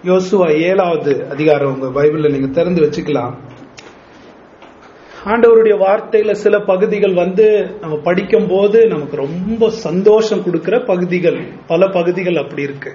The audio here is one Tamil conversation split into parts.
யோசுவா ஏழாவது அதிகாரம் உங்க பைபிள்ல நீங்க திறந்து வச்சுக்கலாம் ஆண்டவருடைய வார்த்தையில சில பகுதிகள் வந்து நம்ம படிக்கும் போது நமக்கு ரொம்ப சந்தோஷம் கொடுக்கிற பகுதிகள் பல பகுதிகள் அப்படி இருக்கு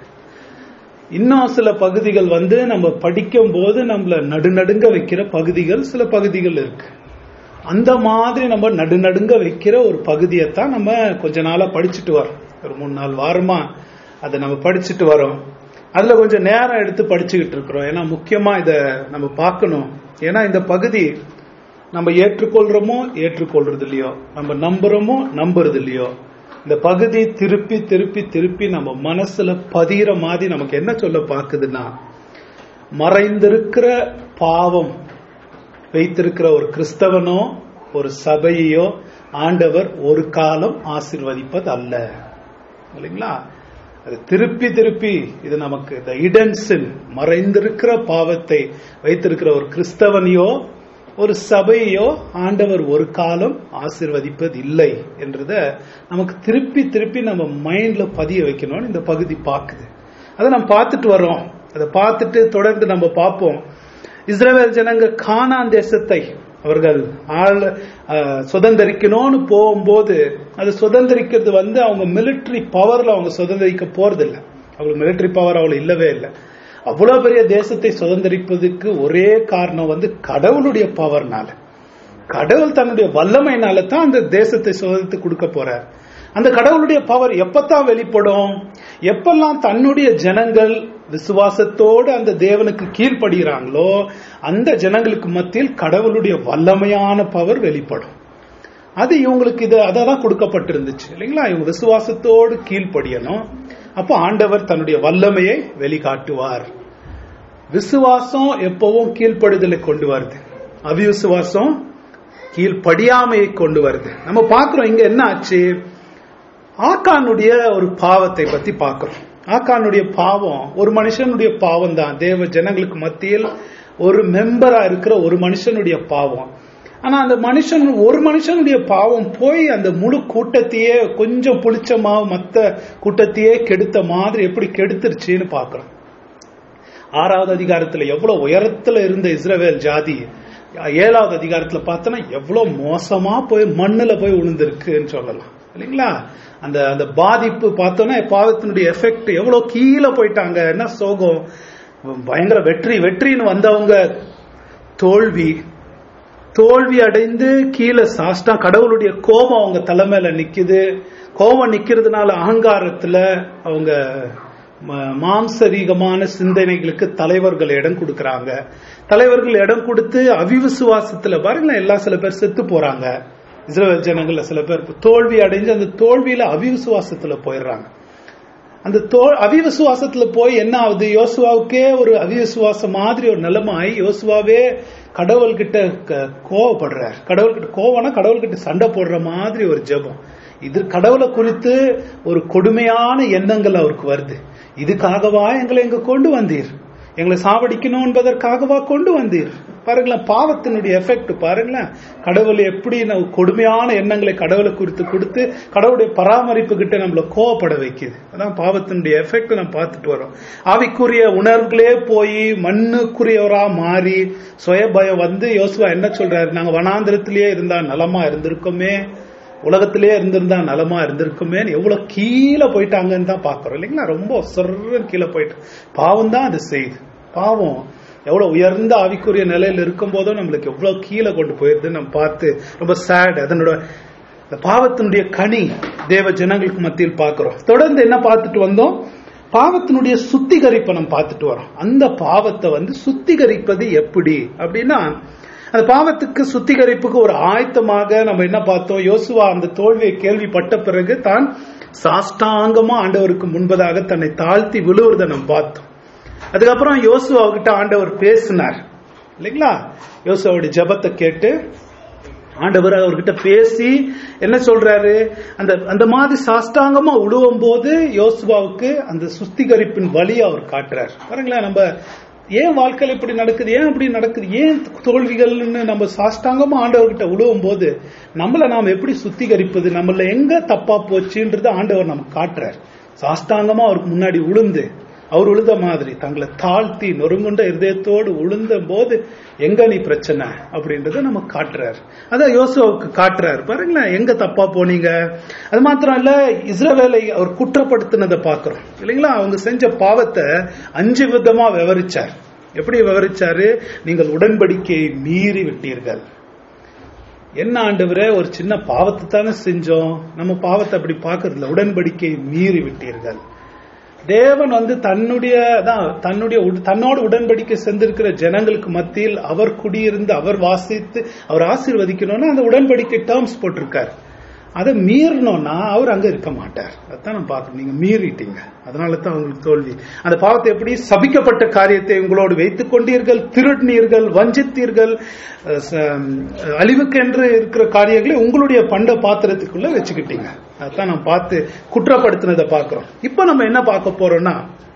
இன்னும் சில பகுதிகள் வந்து நம்ம படிக்கும் போது நம்மள நடுநடுங்க வைக்கிற பகுதிகள் சில பகுதிகள் இருக்கு அந்த மாதிரி நம்ம நடுநடுங்க வைக்கிற ஒரு பகுதியைத்தான் நம்ம கொஞ்ச நாளா படிச்சுட்டு வரோம் ஒரு மூணு நாலு வாரமா அதை நம்ம படிச்சுட்டு வரோம் அதுல கொஞ்சம் நேரம் எடுத்து படிச்சுக்கிட்டு இருக்கிறோம் ஏன்னா முக்கியமா இத நம்ம பார்க்கணும் ஏன்னா இந்த பகுதி நம்ம ஏற்றுக்கொள்றோமோ ஏற்றுக்கொள்றது இல்லையோ நம்ம நம்புறோமோ நம்புறது இல்லையோ இந்த பகுதி திருப்பி திருப்பி திருப்பி நம்ம மனசுல பதிகிற மாதிரி நமக்கு என்ன சொல்ல பாக்குதுன்னா மறைந்திருக்கிற பாவம் வைத்திருக்கிற ஒரு கிறிஸ்தவனோ ஒரு சபையோ ஆண்டவர் ஒரு காலம் ஆசிர்வதிப்பது அல்ல இல்லைங்களா அது திருப்பி திருப்பி இது நமக்கு இந்த இடன்சின் மறைந்திருக்கிற பாவத்தை வைத்திருக்கிற ஒரு கிறிஸ்தவனையோ ஒரு சபையோ ஆண்டவர் ஒரு காலம் ஆசிர்வதிப்பது இல்லை என்றத நமக்கு திருப்பி திருப்பி நம்ம மைண்ட்ல பதிய வைக்கணும்னு இந்த பகுதி பார்க்குது அதை நம்ம பார்த்துட்டு வரோம் அதை பார்த்துட்டு தொடர்ந்து நம்ம பார்ப்போம் இஸ்ரேல் ஜனங்க கானான் தேசத்தை அவர்கள் ஆள் சுதந்திரிக்கணும்னு போகும்போது அது சுதந்திரிக்கிறது வந்து அவங்க மிலிட்டரி பவர்ல அவங்க சுதந்திரிக்க போறதில்லை அவங்களுக்கு மிலிட்டரி பவர் அவ்வளவு இல்லவே இல்லை அவ்வளவு பெரிய தேசத்தை சுதந்திரிப்பதுக்கு ஒரே காரணம் வந்து கடவுளுடைய பவர்னால கடவுள் தன்னுடைய வல்லமைனால தான் அந்த தேசத்தை சுதந்திரத்து கொடுக்க போறார் அந்த கடவுளுடைய பவர் எப்பத்தான் வெளிப்படும் எப்பெல்லாம் தன்னுடைய ஜனங்கள் விசுவாசத்தோடு அந்த தேவனுக்கு கீழ்ப்படுகிறாங்களோ அந்த ஜனங்களுக்கு மத்தியில் கடவுளுடைய வல்லமையான பவர் வெளிப்படும் அது இவங்களுக்கு இது அதான் கொடுக்கப்பட்டிருந்துச்சு இல்லைங்களா இவங்க விசுவாசத்தோடு கீழ்ப்படியணும் அப்போ ஆண்டவர் தன்னுடைய வல்லமையை வெளிக்காட்டுவார் விசுவாசம் எப்பவும் கீழ்ப்படுதலை கொண்டு வருது அவிசுவாசம் கீழ்ப்படியாமையை கொண்டு வருது நம்ம பார்க்கிறோம் இங்க என்ன ஆச்சு ஆக்கானுடைய ஒரு பாவத்தை பத்தி பார்க்கிறோம் ஆக்கானுடைய பாவம் ஒரு மனுஷனுடைய பாவம் தான் தேவ ஜனங்களுக்கு மத்தியில் ஒரு மெம்பரா இருக்கிற ஒரு மனுஷனுடைய பாவம் ஆனா அந்த மனுஷன் ஒரு மனுஷனுடைய பாவம் போய் அந்த முழு கூட்டத்தையே கொஞ்சம் புளிச்சமா மத்த கூட்டத்தையே கெடுத்த மாதிரி எப்படி கெடுத்துருச்சுன்னு பாக்குறோம் ஆறாவது அதிகாரத்துல எவ்வளவு உயரத்துல இருந்த இஸ்ரவேல் ஜாதி ஏழாவது அதிகாரத்துல பார்த்தோன்னா எவ்வளவு மோசமா போய் மண்ணுல போய் விழுந்திருக்குன்னு சொல்லலாம் இல்லைங்களா அந்த அந்த பாதிப்பு பார்த்தோன்னா பாவத்தினுடைய எஃபெக்ட் எவ்வளவு கீழே போயிட்டாங்க என்ன சோகம் பயங்கர வெற்றி வெற்றின்னு வந்தவங்க தோல்வி தோல்வி அடைந்து கீழே சாஷ்டா கடவுளுடைய கோபம் அவங்க தலைமையில நிக்குது கோபம் நிக்கிறதுனால அகங்காரத்துல அவங்க மாம்சரீகமான சிந்தனைகளுக்கு தலைவர்கள் இடம் கொடுக்கறாங்க தலைவர்கள் இடம் கொடுத்து அவிவிசுவாசத்துல பாருங்களேன் எல்லா சில பேர் செத்து போறாங்க இஸ்ரேல் ஜனங்கள்ல சில பேர் தோல்வி அடைஞ்சு அந்த தோல்வியில அவிவிசுவாசத்துல போயிடுறாங்க அந்த தோ அவிவிசுவாசத்துல போய் என்ன ஆகுது யோசுவாவுக்கே ஒரு அவிவிசுவாசம் மாதிரி ஒரு நிலைமாய் யோசுவாவே கடவுள்கிட்ட கோவப்படுறார் கடவுள்கிட்ட கோவம்னா கடவுள்கிட்ட சண்டை போடுற மாதிரி ஒரு ஜெபம் இது கடவுளை குறித்து ஒரு கொடுமையான எண்ணங்கள் அவருக்கு வருது இதுக்காகவா எங்களை எங்க கொண்டு வந்தீர் எங்களை சாவடிக்கணும் என்பதற்காகவா கொண்டு வந்தீர் பாருங்களேன் பாவத்தினுடைய எஃபெக்ட் பாருங்களேன் கடவுளை எப்படி கொடுமையான எண்ணங்களை கடவுளை குறித்து கொடுத்து கடவுளுடைய பராமரிப்பு கிட்ட நம்மள கோவப்பட வைக்குது அதான் பாவத்தினுடைய எஃபெக்ட் நம்ம பார்த்துட்டு வரோம் ஆவிக்குரிய உணர்வுகளே போய் மண்ணுக்குரியவரா மாறி சுயபயம் வந்து யோசுவா என்ன சொல்றாரு நாங்க வனாந்திரத்திலேயே இருந்தா நலமா இருந்திருக்கோமே உலகத்திலே இருந்திருந்தா நலமா இருந்திருக்குமே எவ்வளவு கீழே போயிட்டாங்கன்னு தான் பாக்குறோம் இல்லைங்களா ரொம்ப சொர்ற கீழே போயிட்டு பாவம் தான் அது செய்யுது பாவம் எவ்வளவு உயர்ந்த ஆவிக்குரிய நிலையில இருக்கும் போதும் நம்மளுக்கு எவ்வளவு கீழே கொண்டு போயிருது நம்ம பார்த்து ரொம்ப சேட் அதனோட இந்த பாவத்தினுடைய கனி தேவ ஜனங்களுக்கு மத்தியில் பார்க்கிறோம் தொடர்ந்து என்ன பார்த்துட்டு வந்தோம் பாவத்தினுடைய சுத்திகரிப்பை நம்ம பார்த்துட்டு வரோம் அந்த பாவத்தை வந்து சுத்திகரிப்பது எப்படி அப்படின்னா அந்த பாவத்துக்கு சுத்திகரிப்புக்கு ஒரு ஆயத்தமாக நம்ம என்ன பார்த்தோம் யோசுவா அந்த தோல்வியை கேள்விப்பட்ட பிறகு தான் சாஷ்டாங்கமா ஆண்டவருக்கு முன்பதாக தன்னை தாழ்த்தி விழுவுறத நம்ம பார்த்தோம் அதுக்கப்புறம் யோசுவா கிட்ட ஆண்டவர் பேசினார் இல்லைங்களா யோசுவாவுடைய ஜபத்தை கேட்டு ஆண்டவர் அவர்கிட்ட பேசி என்ன சொல்றாரு அந்த அந்த மாதிரி சாஷ்டாங்கமா உழுவும் போது யோசுவாவுக்கு அந்த சுத்திகரிப்பின் வழியை அவர் காட்டுறார் பாருங்களேன் நம்ம ஏன் வாழ்க்கையில் இப்படி நடக்குது ஏன் இப்படி நடக்குது ஏன் தோல்விகள்னு நம்ம சாஷ்டாங்கமா ஆண்டவர்கிட்ட உழுவும் போது நம்மளை நாம் எப்படி சுத்திகரிப்பது நம்மள எங்க தப்பா போச்சுன்றது ஆண்டவர் நமக்கு காட்டுறார் சாஷ்டாங்கமா அவருக்கு முன்னாடி உளுந்து அவர் உழுத மாதிரி தங்களை தாழ்த்தி நொறுங்குண்ட இருதயத்தோடு உளுந்த போது எங்க நீ பிரச்சனை அப்படின்றத நம்ம காட்டுறாரு அதான் யோசுவாவுக்கு காட்டுறாரு பாருங்களேன் எங்க தப்பா போனீங்க அது மாத்திரம் இல்ல இஸ்ரவேலை அவர் குற்றப்படுத்தினதை பாக்குறோம் இல்லைங்களா அவங்க செஞ்ச பாவத்தை அஞ்சு விதமா விவரிச்சார் எப்படி விவரிச்சாரு நீங்கள் உடன்படிக்கையை மீறி விட்டீர்கள் என்ன ஆண்டவரே ஒரு சின்ன பாவத்தை தானே செஞ்சோம் நம்ம பாவத்தை அப்படி பார்க்கறது இல்ல உடன்படிக்கையை மீறி விட்டீர்கள் தேவன் வந்து தன்னுடைய தான் தன்னுடைய உட- தன்னோடு உடன்படிக்கை செஞ்சிருக்கிற ஜனங்களுக்கு மத்தியில் அவர் குடியிருந்து அவர் வாசித்து அவர் ஆசீர்வதிக்கணும்னா அந்த உடன்படிக்கை டேர்ம்ஸ் போட்டிருக்காரு அதை மீறணும்னா அவர் அங்க இருக்க மாட்டார் அதான் நான் பார்க்கணும் நீங்க மீறிட்டீங்க அதனால தான் உங்களுக்கு தோல்வி அந்த பாவத்தை எப்படி சபிக்கப்பட்ட காரியத்தை உங்களோடு வைத்துக் கொண்டீர்கள் திருடினீர்கள் வஞ்சித்தீர்கள் அஹ் ச- அழிவுக்கென்று இருக்கிற காரியங்களை உங்களுடைய பண்ட பாத்திரத்துக்குள்ள வச்சுக்கிட்டீங்க அதான் நான் பார்த்து குற்றப்படுத்தினதை பார்க்கிறோம் இப்போ நம்ம என்ன பார்க்க போறோம்னா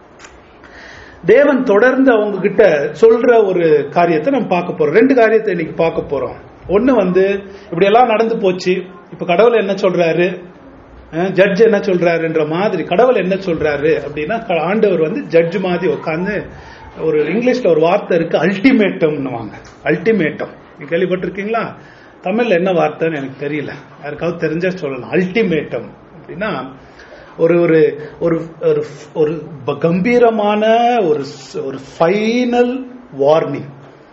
தேவன் தொடர்ந்து அவங்க கிட்ட சொல்ற ஒரு காரியத்தை நம்ம பார்க்க போறோம் ரெண்டு காரியத்தை இன்னைக்கு பார்க்க போறோம் ஒண்ணு வந்து இப்படி எல்லாம் நடந்து போச்சு இப்ப கடவுள் என்ன சொல்றாரு ஜட்ஜ் என்ன சொல்றாருன்ற மாதிரி கடவுள் என்ன சொல்றாரு அப்படின்னா க- ஆண்டவர் வந்து ஜட்ஜ் மாதிரி உட்காந்து ஒரு இங்கிலீஷ்ல ஒரு வார்த்தை இருக்கு அல்டிமேட்டம்னுவாங்க அல்டிமேட்டம் நீங்க கேள்விப்பட்டிருக்கீங்களா தமிழ்ல என்ன வார்த்தைன்னு எனக்கு தெரியல யாருக்காவது தெரிஞ்சா சொல்லலாம் அல்டிமேட்டம் அப்படின்னா ஒரு ஒரு ஒரு ஒரு ஒரு ப- கம்பீரமான ஒரு ஸ்- ஒரு ஃபைனல் வார்னிங்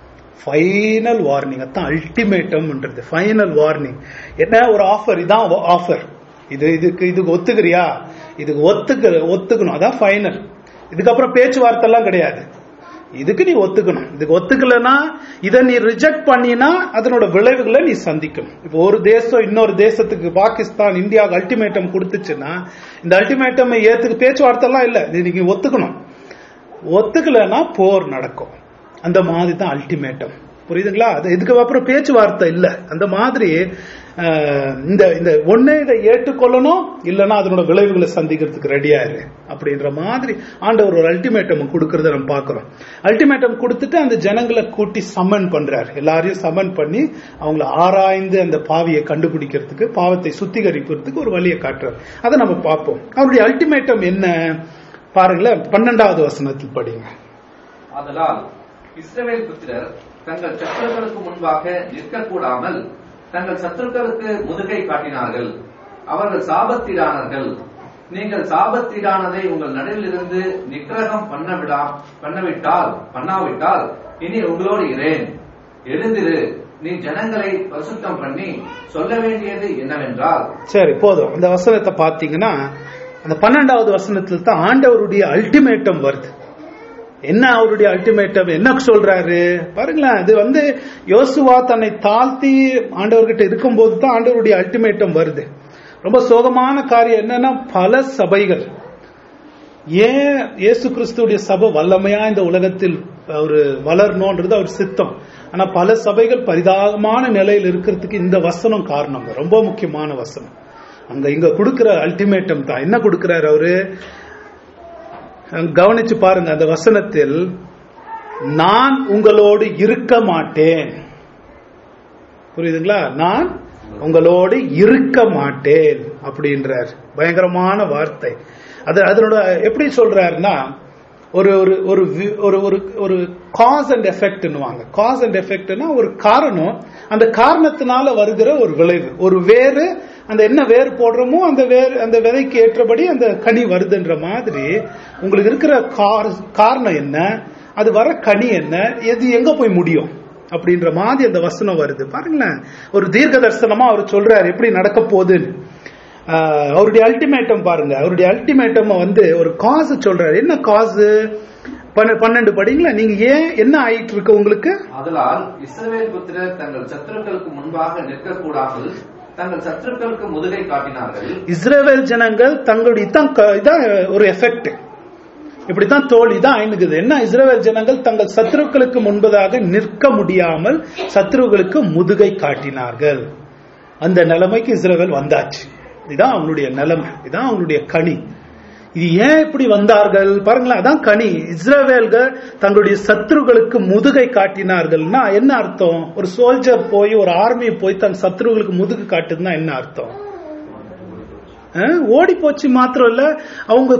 ஃபைனல் வார்னிங் அதான் அல்டிமேட்டம்ன்றது ஃபைனல் வார்னிங் என்ன ஒரு ஆஃபர் இதான் ஆஃபர் இது இதுக்கு இதுக்கு ஒத்துக்கிறியா இதுக்கு ஒத்துக்க ஒத்துக்கணும் அதான் ஃபைனல் இதுக்கப்புறம் பேச்சுவார்த்தை எல்லாம் கிடையாது இதுக்கு நீ ஒத்துக்கணும் இதுக்கு ஒத்துக்கலனா இதை நீ ரிஜெக்ட் பண்ணினா அதனோட விளைவுகளை நீ சந்திக்கணும் இப்போ ஒரு தேசம் இன்னொரு தேசத்துக்கு பாகிஸ்தான் இந்தியாவுக்கு அல்டிமேட்டம் கொடுத்துச்சுன்னா இந்த அல்டிமேட்டம் ஏத்துக்கு பேச்சுவார்த்தை எல்லாம் இல்ல இது நீங்க ஒத்துக்கணும் ஒத்துக்கலனா போர் நடக்கும் அந்த மாதிரி தான் அல்டிமேட்டம் புரியுதுங்களா அது இதுக்கு அப்புறம் பேச்சுவார்த்தை இல்ல அந்த மாதிரி அஹ், இந்த இந்த ஒன்னே இதை ஏற்றுக்கொள்ளணும் இல்லைன்னா அதனோட விளைவுகளை சந்திக்கிறதுக்கு ரெடியா இரு அப்படின்ற மாதிரி ஆண்டவர் ஒரு அல்டிமேட்டம் கொடுக்கறத நம்ம பார்க்கிறோம் அல்டிமேட்டம் கொடுத்துட்டு அந்த ஜனங்களை கூட்டி சம்மன் பண்றாரு எல்லாரையும் சம்மன் பண்ணி அவங்கள ஆராய்ந்து அந்த பாவியை கண்டுபிடிக்கிறதுக்கு பாவத்தை சுத்திகரிக்கிறதுக்கு ஒரு வழியை காட்டுறாரு அதை நம்ம பார்ப்போம் அவருடைய அல்டிமேட்டம் என்ன பாருங்களேன் பன்னெண்டாவது வசனத்தில் படிங்க ஆதலால் இஸ்ரவேல் புத்திரர் தங்கள் சத்துருக்களுக்கு முன்பாக நிற்கக்கூடாமல் தங்கள் சத்துருக்களுக்கு முதுகை காட்டினார்கள் அவர்கள் சாபத்தீடானார்கள் நீங்கள் சாபத்தீடானதை உங்கள் நடுவிலிருந்து நிக்கிரகம் பண்ணவிடா பண்ணவிட்டால் பண்ணாவிட்டால் இனி உங்களோடு இரேன் எழுந்திரு நீ ஜனங்களை பரிசுத்தம் பண்ணி சொல்ல வேண்டியது என்னவென்றால் சரி போதும் அந்த வசனத்தை பார்த்தீங்கன்னா அந்த பன்னெண்டாவது வசனத்தில் தான் ஆண்டவருடைய அல்டிமேட்டம் வருது என்ன அவருடைய அல்டிமேட்டம் என்ன சொல்றாரு பாருங்களேன் இது வந்து யோசுவா தன்னை தாழ்த்தி ஆண்டவர்கிட்ட இருக்கும்போது தான் ஆண்டவருடைய அல்டிமேட்டம் வருது ரொம்ப சோகமான காரியம் என்னன்னா பல சபைகள் ஏன் இயேசு கிறிஸ்துடைய சபை வல்லமையா இந்த உலகத்தில் ஒரு வளரணும்ன்றது அவர் சித்தம் ஆனா பல சபைகள் பரிதாபமான நிலையில் இருக்கிறதுக்கு இந்த வசனம் காரணம் ரொம்ப முக்கியமான வசனம் அங்க இங்க கொடுக்கிற அல்டிமேட்டம் தான் என்ன கொடுக்கிறார் அவரு கவனிச்சு பாருங்க அந்த வசனத்தில் நான் உங்களோடு இருக்க மாட்டேன் புரியுதுங்களா நான் உங்களோடு இருக்க மாட்டேன் அப்படின்றார் பயங்கரமான வார்த்தை அது அதனோட எப்படி சொல்றாருன்னா ஒரு ஒரு ஒரு வி- ஒரு ஒரு ஒரு காஸ் அண்ட் எஃபெக்ட்னுவாங்க காஸ் அண்ட் எஃபெக்ட்னா ஒரு காரணம் அந்த காரணத்தினால வருகிற ஒரு விளைவு ஒரு வேறு அந்த என்ன வேர் போடுறோமோ அந்த வேர் அந்த விதைக்கு ஏற்றபடி அந்த கனி வருதுன்ற மாதிரி உங்களுக்கு இருக்கிற கார- காரணம் என்ன அது வர கனி என்ன எது எங்க போய் முடியும் அப்படின்ற மாதிரி அந்த வசனம் வருது பாருங்களேன் ஒரு தீர்க்க தரிசனமா அவர் சொல்றாரு எப்படி நடக்க போகுதுன்னு ஆஹ் அவருடைய அல்டிமேட்டம் பாருங்க அவருடைய அல்டிமேட்டம் வந்து ஒரு காசு சொல்றாரு என்ன காசு பன்னெண்டு படிங்களா நீங்க ஏன் என்ன ஆயிட்டு இருக்கு உங்களுக்கு ஆதலால் இஸ்ரவேல் புத்திரர் தங்கள் சத்துருக்களுக்கு முன்பாக நிற்கக்கூடாமல் தங்கள் சத்துருக்களுக்கு முதுகை காட்டினார்கள் இஸ்ரேல் ஜனங்கள் தங்களுடைய இதான் க- இதான் ஒரு எஃபெக்ட் இப்படித்தான் தோல் இதான் ஐந்துக்குது என்ன இஸ்ரேல் ஜனங்கள் தங்கள் சத்துருக்களுக்கு முன்பதாக நிற்க முடியாமல் சத்துருக்களுக்கு முதுகை காட்டினார்கள் அந்த நிலைமைக்கு இஸ்ரேல் வந்தாச்சு இதான் அவனுடைய நிலைமை இதான் அவனுடைய கனி இது ஏன் இப்படி வந்தார்கள் பாருங்களேன் அதான் கனி இஸ்ரவேல்கள் தங்களுடைய சத்துருக்களுக்கு முதுகை காட்டினார்கள்னா என்ன அர்த்தம் ஒரு சோல்ஜர் போய் ஒரு ஆர்மி போய் தன் சத்துருக்களுக்கு முதுகு காட்டுதுன்னா என்ன அர்த்தம் அஹ், ஓடி போச்சு மாத்திரம் இல்ல அவங்க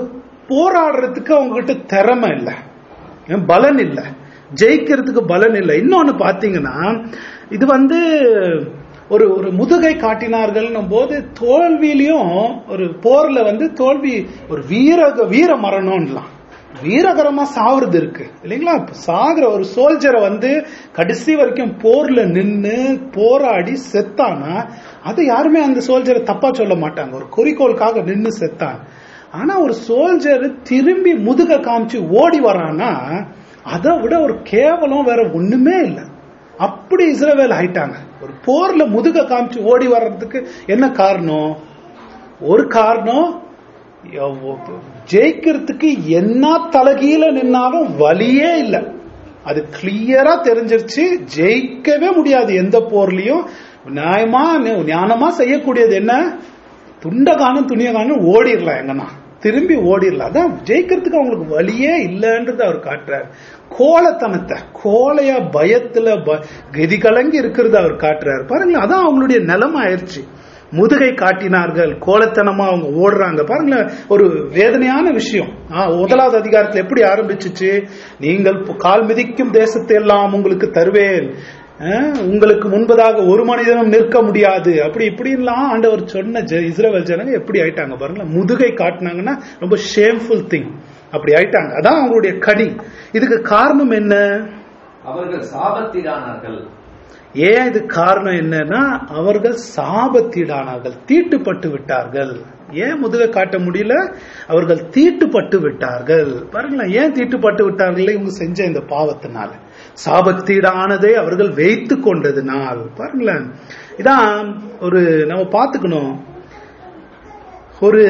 போராடுறதுக்கு அவங்க கிட்ட திறமை இல்லை ஏன் பலன் இல்லை ஜெயிக்கிறதுக்கு பலன் இல்லை இன்னொன்னு பாத்தீங்கன்னா இது வந்து ஒரு ஒரு முதுகை காட்டினார்கள்னும் போது தோல்வியிலையும் ஒரு போர்ல வந்து தோல்வி ஒரு வீர வீர மரணம்லாம் வீரகரமா சாவுறது இருக்கு இல்லைங்களா சாகுற ஒரு சோல்ஜரை வந்து கடைசி வரைக்கும் போர்ல நின்னு போராடி செத்தானா அது யாருமே அந்த சோல்ஜரை தப்பா சொல்ல மாட்டாங்க ஒரு குறிக்கோளுக்காக நின்னு செத்தான் ஆனா ஒரு சோல்ஜர் திரும்பி முதுக காமிச்சு ஓடி வரானா அதை விட ஒரு கேவலம் வேற ஒண்ணுமே இல்லை அப்படி இஸ்ரவேல் ஆயிட்டாங்க ஒரு போர்ல முதுக காமிச்சு ஓடி வர்றதுக்கு என்ன காரணம் ஒரு காரணம் எவ்வ- ஜெயிக்கிறதுக்கு என்ன தலகீழ நின்னாலும் வழியே இல்லை அது கிளியரா தெரிஞ்சிருச்சு ஜெயிக்கவே முடியாது எந்த போர்லயும் நியாயமா ஞானமா செய்யக்கூடியது என்ன துண்ட காணும் துணிய காணும் ஓடிடலாம் எங்கன்னா திரும்பி ஓடிடலாம் அதான் ஜெயிக்கிறதுக்கு அவங்களுக்கு வழியே இல்லைன்றது அவர் காட்டுறாரு கோலத்தனத்தை கோலையா பயத்துல ப- கதி கலங்கி இருக்கிறத அவர் காட்டுறாரு பாருங்களேன் அதான் அவங்களுடைய நிலைமை ஆயிடுச்சு முதுகை காட்டினார்கள் கோலத்தனமா அவங்க ஓடுறாங்க பாருங்களேன் ஒரு வேதனையான விஷயம் ஆ, முதலாவது அதிகாரத்துல எப்படி ஆரம்பிச்சுச்சு நீங்கள் கால் மிதிக்கும் தேசத்தை எல்லாம் உங்களுக்கு தருவேன் ஆ, உங்களுக்கு முன்பதாக ஒரு மனிதனும் நிற்க முடியாது அப்படி இப்படிலாம் ஆண்டவர் சொன்ன ஜ- இஸ்ரவேல் ஜனங்க எப்படி ஆயிட்டாங்க பாருங்களேன் முதுகை காட்டினாங்கன்னா ரொம்ப ஷேம்ஃபுல் திங் அப்படி ஆயிட்டாங்க அதான் அவங்களுடைய கனி இதுக்கு காரணம் என்ன அவர்கள் சாபத்தீடானார்கள் ஏன் இது காரணம் என்னன்னா அவர்கள் சாபத்தீடானார்கள் தீட்டுப்பட்டு விட்டார்கள் ஏன் முதுக காட்ட முடியல அவர்கள் தீட்டுப்பட்டு விட்டார்கள் பாருங்களேன் ஏன் தீட்டுப்பட்டு விட்டார்கள் இவங்க செஞ்ச இந்த பாவத்தினால சாபத்தீடானதை அவர்கள் வைத்து கொண்டதுனால் பாருங்களேன் இதான் ஒரு நம்ம பார்த்துக்கணும் ஒரு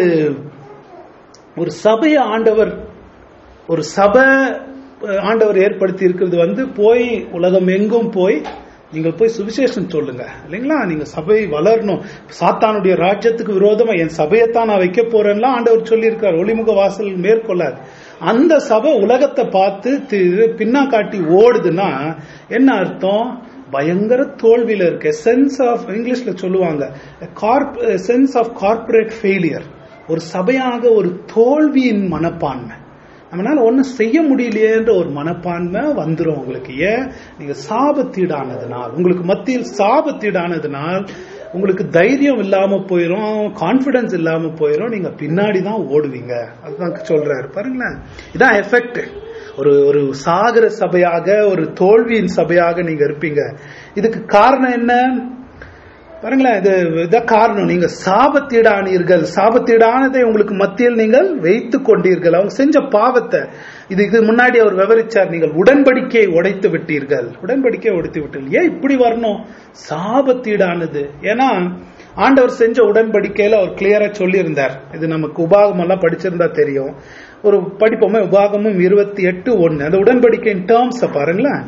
ஒரு சபையை ஆண்டவர் ஒரு சபை அஹ், ஆண்டவர் ஏற்படுத்தி இருக்கிறது வந்து போய் உலகம் எங்கும் போய் நீங்கள் போய் சுவிசேஷம் சொல்லுங்க இல்லைங்களா நீங்க சபை வளரணும் சாத்தானுடைய ராஜ்யத்துக்கு விரோதமா என் சபையைத்தான் நான் வைக்க போறேன்லாம் ஆண்டவர் சொல்லியிருக்கார் ஒளிமுக வாசல் மேற்கொள்ளார் அந்த சபை உலகத்தை பார்த்து தி- பின்னா காட்டி ஓடுதுன்னா என்ன அர்த்தம் பயங்கர தோல்வியில இருக்கு சென்ஸ் ஆஃப் இங்கிலீஷ்ல சொல்லுவாங்க சென்ஸ் ஆஃப் கார்ப்பரேட் ஃபெயிலியர் ஒரு சபையாக ஒரு தோல்வியின் மனப்பான்மை நம்மளால ஒன்றும் செய்ய முடியலையேன்ற ஒரு மனப்பான்மை வந்துரும் உங்களுக்கு ஏன் நீங்க சாபத்தீடானதுனால் உங்களுக்கு மத்தியில் சாபத்தீடானதுனால் உங்களுக்கு தைரியம் இல்லாம போயிரும் கான்பிடன்ஸ் இல்லாம போயிரும் நீங்க பின்னாடி தான் ஓடுவீங்க அதுதான் சொல்றாரு பாருங்களேன் இதான் எஃபெக்ட் ஒரு ஒரு சாகர சபையாக ஒரு தோல்வியின் சபையாக நீங்க இருப்பீங்க இதுக்கு காரணம் என்ன பாருங்களேன் இது இதான் காரணம் நீங்க சாபத்தீடானீர்கள் சாபத்தீடானதை உங்களுக்கு மத்தியில் நீங்கள் வைத்து கொண்டீர்கள் அவங்க செஞ்ச பாவத்தை இது இது முன்னாடி அவர் விவரிச்சார் நீங்கள் உடன்படிக்கையை உடைத்து விட்டீர்கள் உடன்படிக்கையை உடைத்து விட்டீர்கள் ஏன் இப்படி வரணும் சாபத்தீடானது ஏன்னா ஆண்டவர் செஞ்ச உடன்படிக்கையில அவர் கிளியரா சொல்லியிருந்தார் இது நமக்கு உபாகம் எல்லாம் படிச்சிருந்தா தெரியும் ஒரு படிப்போமே உபாகமும் இருபத்தி எட்டு ஒன்னு அந்த உடன்படிக்கையின் டேர்ம்ஸ பாருங்களேன்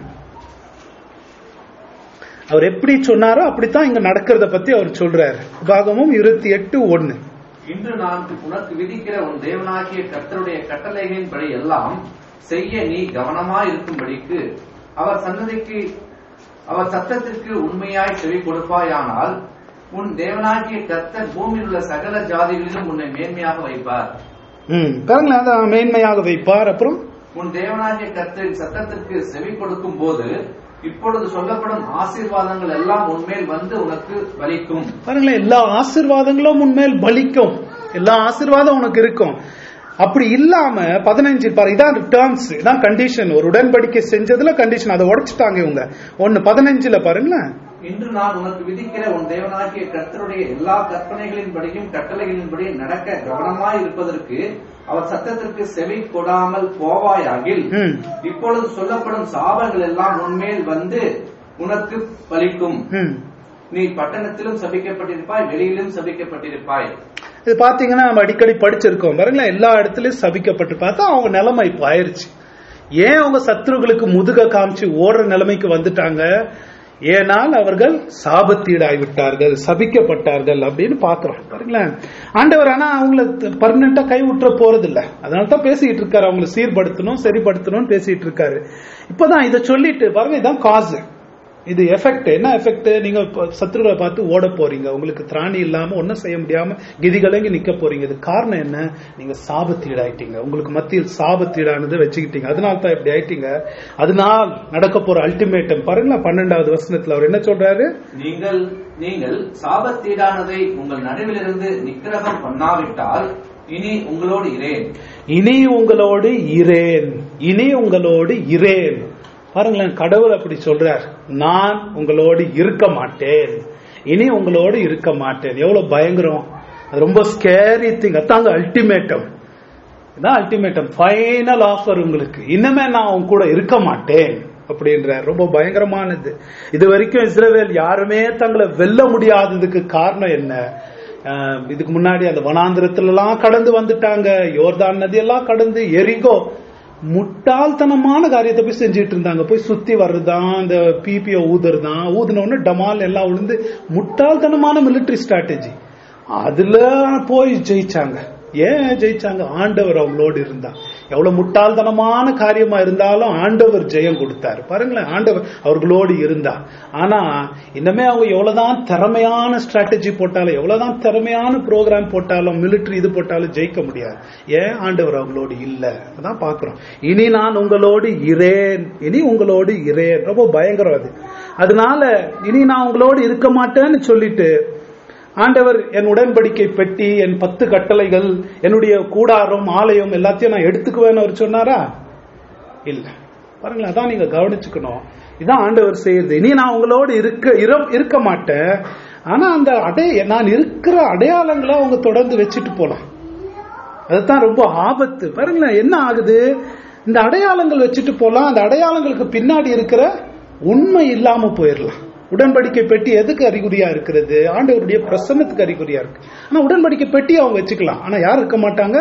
அவர் எப்படி சொன்னாரோ அப்படித்தான் இங்க நடக்கிறத பத்தி அவர் சொல்றாரு உபாகமும் இருபத்தி எட்டு ஒன்னு இன்று நான் உனக்கு விதிக்கிற உன் தேவனாகிய கர்த்தருடைய கட்டளைகளின்படி எல்லாம் செய்ய நீ கவனமாய் இருக்கும்படிக்கு அவர் சன்னதிக்கு அவர் சத்தத்திற்கு உண்மையாய் செவி கொடுப்பாயானால் உன் தேவனாகிய கர்த்தர் பூமியில் உள்ள சகல ஜாதிகளிலும் உன்னை மேன்மையாக வைப்பார் ம் பாருங்களேன் அதான் மேன்மையாக வைப்பார் அப்புறம் உன் தேவனாகிய கர்த்தரின் சத்தத்திற்கு செவி கொடுக்கும் போது இப்பொழுது சொல்லப்படும் ஆசீர்வாதங்கள் எல்லாம் உன்மேல் வந்து உனக்கு பலிக்கும் பாருங்களேன் எல்லா ஆசீர்வாதங்களும் உன்மேல் பலிக்கும் எல்லா ஆசீர்வாதம் உனக்கு இருக்கும் அப்படி இல்லாம பதினஞ்சு பாரு இதான் டேர்ம்ஸ் இதான் கண்டிஷன் ஒரு உடன்படிக்கை செஞ்சதுல கண்டிஷன் அதை உடைச்சிட்டாங்க இவங்க ஒன்னு பதினஞ்சுல பாருங்களேன் இன்று நான் உனக்கு விதிக்கிற உன் தேவனாகிய கர்த்தருடைய எல்லா கற்பனைகளின்படியும் கட்டளைகளின்படியும் நடக்க கவனமாய் இருப்பதற்கு அவர் சத்தத்திற்கு செவி கொடாமல் போவாயாகில் ம் இப்பொழுது சொல்லப்படும் சாபங்கள் எல்லாம் உன்மேல் வந்து உனக்கு பலிக்கும் ம் நீ பட்டணத்திலும் சபிக்கப்பட்டிருப்பாய் வெளியிலும் சபிக்கப்பட்டிருப்பாய் இது பாத்தீங்கன்னா நம்ம அடிக்கடி படிச்சிருக்கோம் பாருங்களேன் எல்லா இடத்துலயும் சபிக்கப்பட்டு பார்த்தா அவங்க நிலைமை இப்ப ஆயிருச்சு ஏன் அவங்க சத்ருகளுக்கு முதுக காமிச்சு ஓடுற நிலைமைக்கு வந்துட்டாங்க ஏனால் அவர்கள் சாபத்தீடாய் விட்டார்கள் சபிக்கப்பட்டார்கள் அப்படின்னு பாக்குறோம் பாருங்களேன் ஆண்டவர் ஆனா அவங்கள பர்மனண்டா கைவிட்டுற போறது இல்ல அதனால தான் பேசிட்டு இருக்காரு அவங்கள சீர்படுத்தணும் சரிப்படுத்தணும்னு பேசிட்டு இருக்காரு இப்பதான் இதை சொல்லிட்டு பாருங்க இதான் காசு இது எஃபெக்ட் என்ன எஃபெக்ட் நீங்க இப்ப சத்துருவை பார்த்து ஓட போறீங்க உங்களுக்கு திராணி இல்லாம ஒன்னும் செய்ய முடியாம கிதிகலங்கி நிக்க போறீங்க இது காரணம் என்ன நீங்க சாபத்தீடாயிட்டீங்க உங்களுக்கு மத்தியில் சாபத்தீடானது வச்சுக்கிட்டீங்க அதனால தான் இப்படி ஆயிட்டீங்க அதனால் நடக்க போற அல்டிமேட்டம் பாருங்களேன் பன்னெண்டாவது வசனத்துல அவர் என்ன சொல்றாரு நீங்கள் நீங்கள் சாபத்தீடானதை உங்கள் நடுவிலிருந்து நிக்கிரகம் பண்ணாவிட்டால் இனி உங்களோடு இரேன் இனி உங்களோடு இரேன் இனி உங்களோடு இரேன் பாருங்களேன் கடவுள் அப்படி சொல்றார் நான் உங்களோடு இருக்க மாட்டேன் இனி உங்களோடு இருக்க மாட்டேன் எவ்வளவு பயங்கரம் அது ரொம்ப ஸ்கேரி திங் அதாங்க அல்டிமேட்டம் இதான் அல்டிமேட்டம் ஃபைனல் ஆஃபர் உங்களுக்கு இனிமே நான் உங்க கூட இருக்க மாட்டேன் அப்படின்ற ரொம்ப பயங்கரமானது இது வரைக்கும் இஸ்ரேல் யாருமே தங்களை வெல்ல முடியாததுக்கு காரணம் என்ன அஹ் இதுக்கு முன்னாடி அந்த வனாந்திரத்துல எல்லாம் கடந்து வந்துட்டாங்க யோர்தான் நதியெல்லாம் கடந்து எரிகோ முட்டாள்தனமான காரியத்தை போய் செஞ்சுட்டு இருந்தாங்க போய் சுத்தி வர்றதுதான் அந்த பிபிஓ ஊதுறதுதான் ஊதுன உடனே டமால் எல்லாம் விழுந்து முட்டாள்தனமான மிலிட்டரி ஸ்ட்ராட்டஜி அதுல போய் ஜெயிச்சாங்க ஏன் ஜெயிச்சாங்க ஆண்டவர் அவங்களோடு இருந்தா எவ்வளவு முட்டாள்தனமான காரியமா இருந்தாலும் ஆண்டவர் ஜெயம் கொடுத்தாரு பாருங்களேன் ஆண்டவர் அவர்களோடு இருந்தா ஆனா இன்னமே அவங்க எவ்வளவுதான் திறமையான ஸ்ட்ராட்டஜி போட்டாலும் எவ்வளவுதான் திறமையான ப்ரோக்ராம் போட்டாலும் மிலிட்டரி இது போட்டாலும் ஜெயிக்க முடியாது ஏன் ஆண்டவர் அவங்களோடு இல்ல அதான் பாக்குறோம் இனி நான் உங்களோடு இரேன் இனி உங்களோடு இரேன் ரொம்ப பயங்கரம் அது அதனால இனி நான் உங்களோடு இருக்க மாட்டேன்னு சொல்லிட்டு ஆண்டவர் என் உடன்படிக்கை பெட்டி என் பத்து கட்டளைகள் என்னுடைய கூடாரம் ஆலயம் எல்லாத்தையும் நான் எடுத்துக்குவேன்னு அவர் சொன்னாரா இல்ல பாருங்களேன் அதான் நீங்க கவனிச்சுக்கணும் இதான் ஆண்டவர் செய்யுது இனி நான் உங்களோடு இருக்க இர- இருக்க மாட்டேன் ஆனா அந்த அடைய நான் இருக்கிற அடையாளங்களை அவங்க தொடர்ந்து வச்சுட்டு போலாம் அதுதான் ரொம்ப ஆபத்து பாருங்களேன் என்ன ஆகுது இந்த அடையாளங்கள் வச்சுட்டு போலாம் அந்த அடையாளங்களுக்கு பின்னாடி இருக்கிற உண்மை இல்லாம போயிடலாம் உடன்படிக்கை பெட்டி எதுக்கு அறிகுறியா இருக்கிறது ஆண்டவருடைய பிரசன்னத்துக்கு அறிகுறியா இருக்கு ஆனா உடன்படிக்கை பெட்டி அவங்க வச்சுக்கலாம் ஆனா யார் இருக்க மாட்டாங்க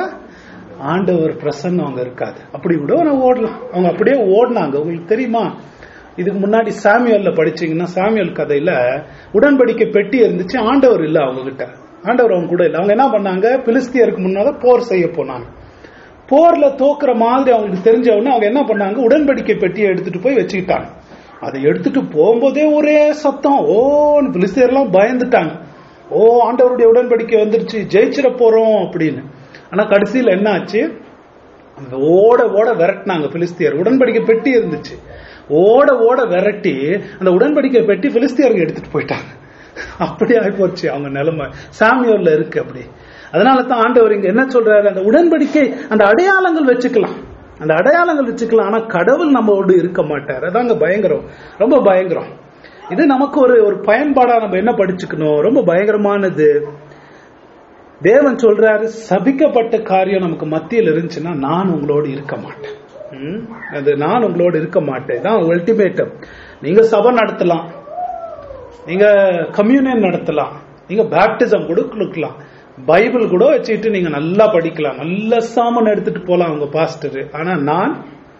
ஆண்டவர் பிரசன்னம் அவங்க இருக்காது அப்படி கூட நான் ஓடலாம் அவங்க அப்படியே ஓடினாங்க உங்களுக்கு தெரியுமா இதுக்கு முன்னாடி சாமியல்ல படிச்சீங்கன்னா சாமியல் கதையில உடன்படிக்கை பெட்டி இருந்துச்சு ஆண்டவர் இல்ல அவங்க கிட்ட ஆண்டவர் அவங்க கூட இல்ல அவங்க என்ன பண்ணாங்க பிலிஸ்தியருக்கு முன்னால போர் செய்ய போனாங்க போர்ல தோக்குற மாதிரி அவங்களுக்கு தெரிஞ்ச உடனே அவங்க என்ன பண்ணாங்க உடன்படிக்கை பெட்டியை எடுத்துட்டு போய் வச்சுக்கிட்டாங்க அதை எடுத்துட்டு போகும்போதே ஒரே சத்தம் ஓன்னு பிலிஸ்தியர்லாம் பயந்துட்டாங்க ஓ ஆண்டவருடைய உடன்படிக்கை வந்துருச்சு ஜெயிச்சிட போறோம் அப்படின்னு ஆனா கடைசியில என்ன ஆச்சு அந்த ஓட ஓட விரட்டினாங்க பிலிஸ்தியர் உடன்படிக்கை பெட்டி இருந்துச்சு ஓட ஓட விரட்டி அந்த உடன்படிக்கை பெட்டி பிலிஸ்தியருக்கு எடுத்துட்டு போயிட்டாங்க அப்படி ஆயிப்போச்சு அவங்க நிலைமை சாமியோர்ல இருக்கு அப்படி அதனால தான் ஆண்டவர் இங்க என்ன சொல்றாரு அந்த உடன்படிக்கை அந்த அடையாளங்கள் வச்சுக்கலாம் அந்த அடையாளங்கள் வச்சுக்கலாம் ஆனா கடவுள் நம்மோடு இருக்க மாட்டார் அதாங்க பயங்கரம் ரொம்ப பயங்கரம் இது நமக்கு ஒரு ஒரு பயன்பாடா நம்ம என்ன படிச்சுக்கணும் ரொம்ப பயங்கரமானது தேவன் சொல்றாரு சபிக்கப்பட்ட காரியம் நமக்கு மத்தியில் இருந்துச்சுன்னா நான் உங்களோடு இருக்க மாட்டேன் ம்? அது நான் உங்களோடு இருக்க மாட்டேன் தான் அல்டிமேட்டம் நீங்க சபை நடத்தலாம் நீங்க கம்யூனியன் நடத்தலாம் நீங்க பேப்டிசம் கூட கொடுக்கலாம் பைபிள் கூட வச்சுட்டு நீங்க நல்லா படிக்கலாம் நல்ல சாமன் எடுத்துட்டு போலாம் உங்க பாஸ்டர் ஆனா நான்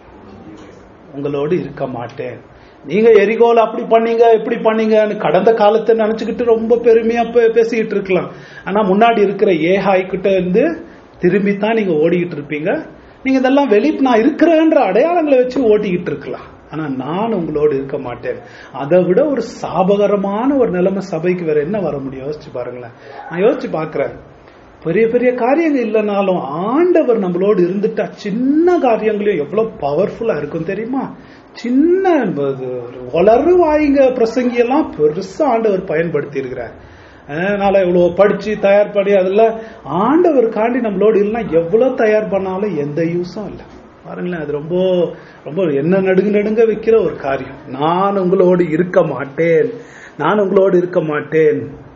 உங்களோடு இருக்க மாட்டேன் நீங்க எரிகோல அப்படி பண்ணீங்க இப்படி பண்ணீங்கன்னு கடந்த காலத்தை நினைச்சுக்கிட்டு ரொம்ப பெருமையா பே- பேசிக்கிட்டு இருக்கலாம் ஆனா முன்னாடி இருக்கிற ஏஹாய் கிட்ட இருந்து திரும்பி தான் நீங்க ஓடிக்கிட்டு இருப்பீங்க நீங்க இதெல்லாம் வெளி நான் இருக்கிறேன்ற அடையாளங்களை வச்சு ஓட்டிக்கிட்டு இருக்கலாம் ஆனா நான் உங்களோடு இருக்க மாட்டேன் அதை விட ஒரு சாபகரமான ஒரு நிலைமை சபைக்கு வேற என்ன வர முடியும் யோசிச்சு பாருங்களேன் நான் யோசிச்சு பாக்குறேன் பெரிய பெரிய காரியங்கள் இல்லைனாலும் ஆண்டவர் நம்மளோடு இருந்துட்டா சின்ன காரியங்களையும் எவ்வளவு பவர்ஃபுல்லா இருக்கும் தெரியுமா சின்ன இது ஒரு வளரு வாய்ங்க பிரசங்கி எல்லாம் பெருசா ஆண்டவர் பயன்படுத்தி இருக்கிறார் அதனால இவ்வளவு படிச்சு தயார் பண்ணி அதுல ஆண்டவருக்காண்டி நம்மளோடு இல்லைன்னா எவ்வளவு தயார் பண்ணாலும் எந்த யூஸும் இல்லை பாருங்களேன் அது ரொம்ப ரொம்ப என்ன நடுங்க நடுங்க வைக்கிற ஒரு காரியம் நான் உங்களோடு இருக்க மாட்டேன் நான் உங்களோடு இருக்க மாட்டேன்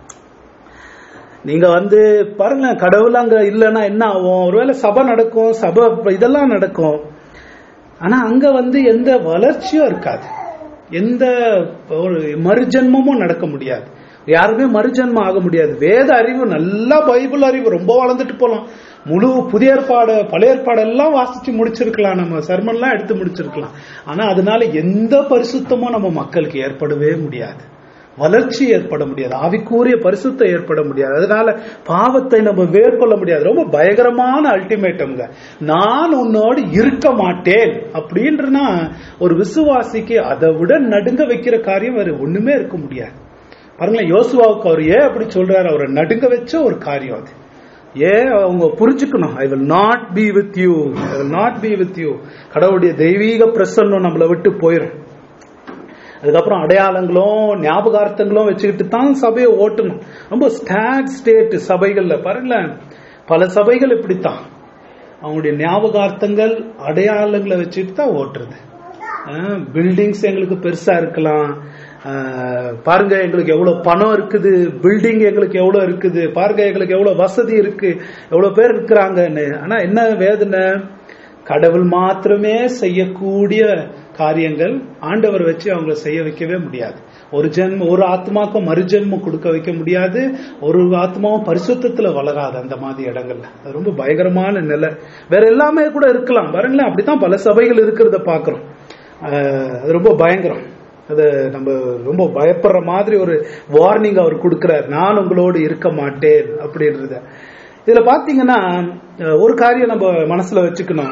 நீங்க வந்து பாருங்களேன் கடவுள் அங்க இல்லைன்னா என்ன ஆகும் ஒருவேளை சபை நடக்கும் சபை இதெல்லாம் நடக்கும் ஆனா அங்க வந்து எந்த வளர்ச்சியும் இருக்காது எந்த ஒரு மறுஜன்மமும் நடக்க முடியாது யாருமே மறுஜன்மம் ஆக முடியாது வேத அறிவு நல்லா பைபிள் அறிவு ரொம்ப வளர்ந்துட்டு போலாம் முழு புதிய ஏற்பாடு பழைய ஏற்பாடு எல்லாம் வாசிச்சு முடிச்சிருக்கலாம் நம்ம சர்மன்லாம் எடுத்து முடிச்சிருக்கலாம் ஆனா அதனால எந்த பரிசுத்தமும் நம்ம மக்களுக்கு ஏற்படவே முடியாது வளர்ச்சி ஏற்பட முடியாது ஆவிக்கூறிய பரிசுத்தம் ஏற்பட முடியாது அதனால பாவத்தை நம்ம மேற்கொள்ள முடியாது ரொம்ப பயங்கரமான அல்டிமேட்டம்ங்க நான் உன்னோடு இருக்க மாட்டேன் அப்படின்றனா ஒரு விசுவாசிக்கு அதை விட நடுங்க வைக்கிற காரியம் வேற ஒண்ணுமே இருக்க முடியாது பாருங்களேன் யோசுவாவுக்கு அவர் ஏன் அப்படி சொல்றாரு அவரை நடுங்க வச்ச ஒரு காரியம் அது ஏன் அவங்க புரிஞ்சுக்கணும் I will not be with you I will not be with you கடவுளுடைய தெய்வீக பிரசன்னம் நம்மளை விட்டு போயிடும் அதுக்கப்புறம் அடையாளங்களும் ஞாபகார்த்தங்களும் வச்சுக்கிட்டு தான் சபையை ஓட்டணும் ரொம்ப ஸ்டாக் ஸ்டேட் சபைகள்ல பாருங்களேன் பல சபைகள் இப்படித்தான் அவங்களுடைய ஞாபகார்த்தங்கள் அடையாளங்களை வச்சுட்டு தான் ஓட்டுறது பில்டிங்ஸ் எங்களுக்கு பெருசா இருக்கலாம் அஹ், பாருங்க எங்களுக்கு எவ்வளவு பணம் இருக்குது பில்டிங் எங்களுக்கு எவ்வளவு இருக்குது பாருங்க எங்களுக்கு எவ்வளவு வசதி இருக்கு எவ்வளவு பேர் இருக்கிறாங்கன்னு ஆனா என்ன வேதனை கடவுள் மாத்திரமே செய்யக்கூடிய காரியங்கள் ஆண்டவர் வச்சு அவங்கள செய்ய வைக்கவே முடியாது ஒரு ஜென்ம ஒரு ஆத்மாக்கும் மறுஜென்மம் கொடுக்க வைக்க முடியாது ஒரு ஆத்மாவும் பரிசுத்தத்துல வளராது அந்த மாதிரி இடங்கள்ல அது ரொம்ப பயங்கரமான நிலை வேற எல்லாமே கூட இருக்கலாம் பாருங்களேன் அப்படித்தான் பல சபைகள் இருக்கிறத பாக்குறோம் அஹ் அது ரொம்ப பயங்கரம் அது நம்ம ரொம்ப பயப்படுற மாதிரி ஒரு வார்னிங் அவர் கொடுக்கிறார் நான் உங்களோடு இருக்க மாட்டேன் அப்படின்றத இதுல பாத்தீங்கன்னா அஹ் ஒரு காரியம் நம்ம மனசுல வச்சுக்கணும்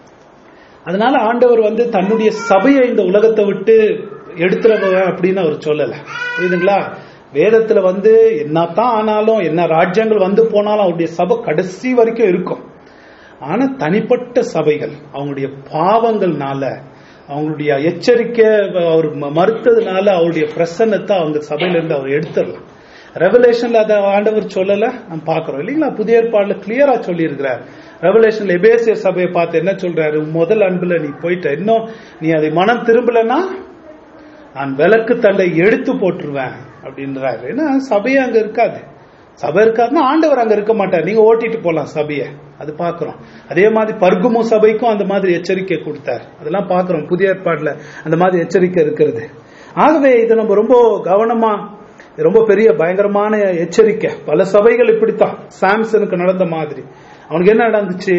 அதனால ஆண்டவர் வந்து தன்னுடைய சபையை இந்த உலகத்தை விட்டு எடுத்துறவன் அப்படின்னு அவர் சொல்லல புரியுதுங்களா வேதத்துல வந்து என்னத்தான் ஆனாலும் என்ன ராஜ்யங்கள் வந்து போனாலும் அவருடைய சபை கடைசி வரைக்கும் இருக்கும் ஆனா தனிப்பட்ட சபைகள் அவங்களுடைய பாவங்கள்னால அவங்களுடைய எச்சரிக்கை அவர் ம- மறுத்ததுனால அவருடைய பிரசன்னத்தை அவங்க சபையில இருந்து அவர் எடுத்துடலாம் ரெவலேஷன்ல அதை ஆண்டவர் சொல்லல நம்ம பாக்குறோம் இல்லைங்களா புதிய ஏற்பாடுல கிளியரா சொல்லி இருக்கிறார் ரெவலேஷன்ல எபேசிய சபையை பார்த்து என்ன சொல்றாரு உன் முதல் அன்புல நீ போயிட்ட இன்னும் நீ அதை மனம் திரும்பலன்னா நான் விளக்கு தண்டை எடுத்து போட்டுருவேன் அப்படின்றாரு ஏன்னா சபையே அங்க இருக்காது சபை இருக்காதுன்னா ஆண்டவர் அங்க இருக்க மாட்டார் நீங்க ஓட்டிட்டு போலாம் சபையை அது பாக்குறோம் அதே மாதிரி பர்குமு சபைக்கும் அந்த மாதிரி எச்சரிக்கை கொடுத்தார் அதெல்லாம் பாக்குறோம் புதிய ஏற்பாடுல அந்த மாதிரி எச்சரிக்கை இருக்கிறது ஆகவே இது நம்ம ரொம்ப கவனமா இது ரொம்ப பெரிய பயங்கரமான எச்சரிக்கை பல சபைகள் இப்படித்தான் சாம்சனுக்கு நடந்த மாதிரி அவனுக்கு என்ன நடந்துச்சு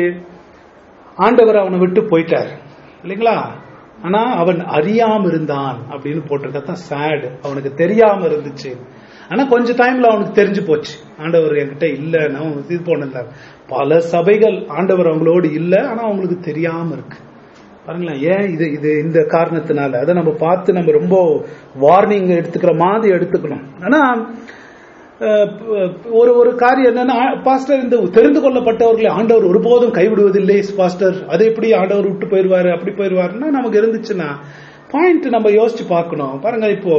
ஆண்டவர் அவனை விட்டு போயிட்டார் இல்லைங்களா ஆனா அவன் அறியாம இருந்தான் அப்படின்னு போட்டிருக்கத்தான் சேடு அவனுக்கு தெரியாம இருந்துச்சு ஆனா கொஞ்ச டைம்ல அவனுக்கு தெரிஞ்சு போச்சு ஆண்டவர் என்கிட்ட இல்ல நான் இது போனல பல சபைகள் ஆண்டவர் அவங்களோடு இல்ல ஆனா அவங்களுக்கு தெரியாம இருக்கு பாருங்களேன் ஏன் இது இது இந்த காரணத்தினால அதை நம்ம பார்த்து நம்ம ரொம்ப வார்னிங் எடுத்துக்கிற மாதிரி எடுத்துக்கணும் ஆனா அஹ், ஒரு ஒரு காரியம் என்னன்னா பாஸ்டர் இந்த தெரிந்து கொள்ளப்பட்டவர்களை ஆண்டவர் ஒருபோதும் கைவிடுவதில்லை பாஸ்டர் அது எப்படி ஆண்டவர் விட்டு போயிருவாரு அப்படி போயிருவாருன்னா நமக்கு இருந்துச்சுன்னா பாயிண்ட் நம்ம யோசிச்சு பார்க்கணும் பாருங்க இப்போ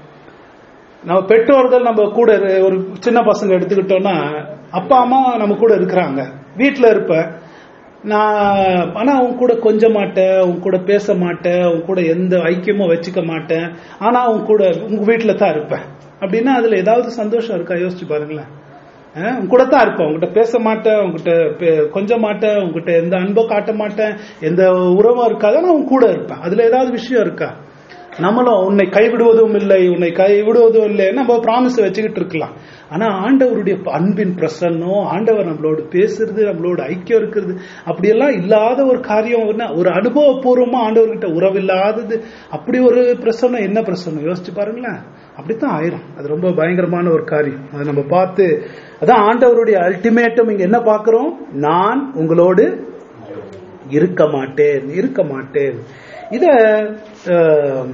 நம்ம பெற்றோர்கள் நம்ம கூட இரு- ஒரு சின்ன பசங்க எடுத்துக்கிட்டோம்னா அப்பா அம்மா நம்ம கூட இருக்கிறாங்க வீட்டில் இருப்பேன் நான் ஆனா அவங்க கூட கொஞ்ச மாட்டேன் அவங்க கூட பேச மாட்டேன் அவங்க கூட எந்த ஐக்கியமும் வச்சுக்க மாட்டேன் ஆனா அவங்க கூட உங்க வீட்டில் தான் இருப்பேன் அப்படின்னா அதுல ஏதாவது சந்தோஷம் இருக்கா யோசிச்சு பாருங்களேன் அஹ் உங்க கூட தான் இருப்பேன் உங்ககிட்ட பேச மாட்டேன் உங்ககிட்ட பே- கொஞ்ச மாட்டேன் உங்ககிட்ட எந்த அன்பும் காட்ட மாட்டேன் எந்த உறவும் இருக்காது ஆனா உங்க கூட இருப்பேன் அதுல ஏதாவது விஷயம் இருக்கா நம்மளும் உன்னை கைவிடுவதும் இல்லை உன்னை கைவிடுவதும் இல்லை நம்ம ப்ராமிஸ் வச்சுக்கிட்டு இருக்கலாம் ஆனா ஆண்டவருடைய அன்பின் பிரசன்னம் ஆண்டவர் நம்மளோட பேசுறது நம்மளோட ஐக்கியம் இருக்கிறது அப்படியெல்லாம் இல்லாத ஒரு காரியம் என்ன ஒரு அனுபவபூர்வமா ஆண்டவர்கிட்ட உறவு இல்லாதது அப்படி ஒரு பிரசன்னம் என்ன பிரசன்னம் யோசிச்சு பாருங்களேன் அப்படித்தான் ஆயிரும் அது ரொம்ப பயங்கரமான ஒரு காரியம் அதை நம்ம பார்த்து அதான் ஆண்டவருடைய அல்டிமேட்டம் இங்க என்ன பார்க்கிறோம் நான் உங்களோடு இருக்க மாட்டேன் இருக்க மாட்டேன் இத அஹ்,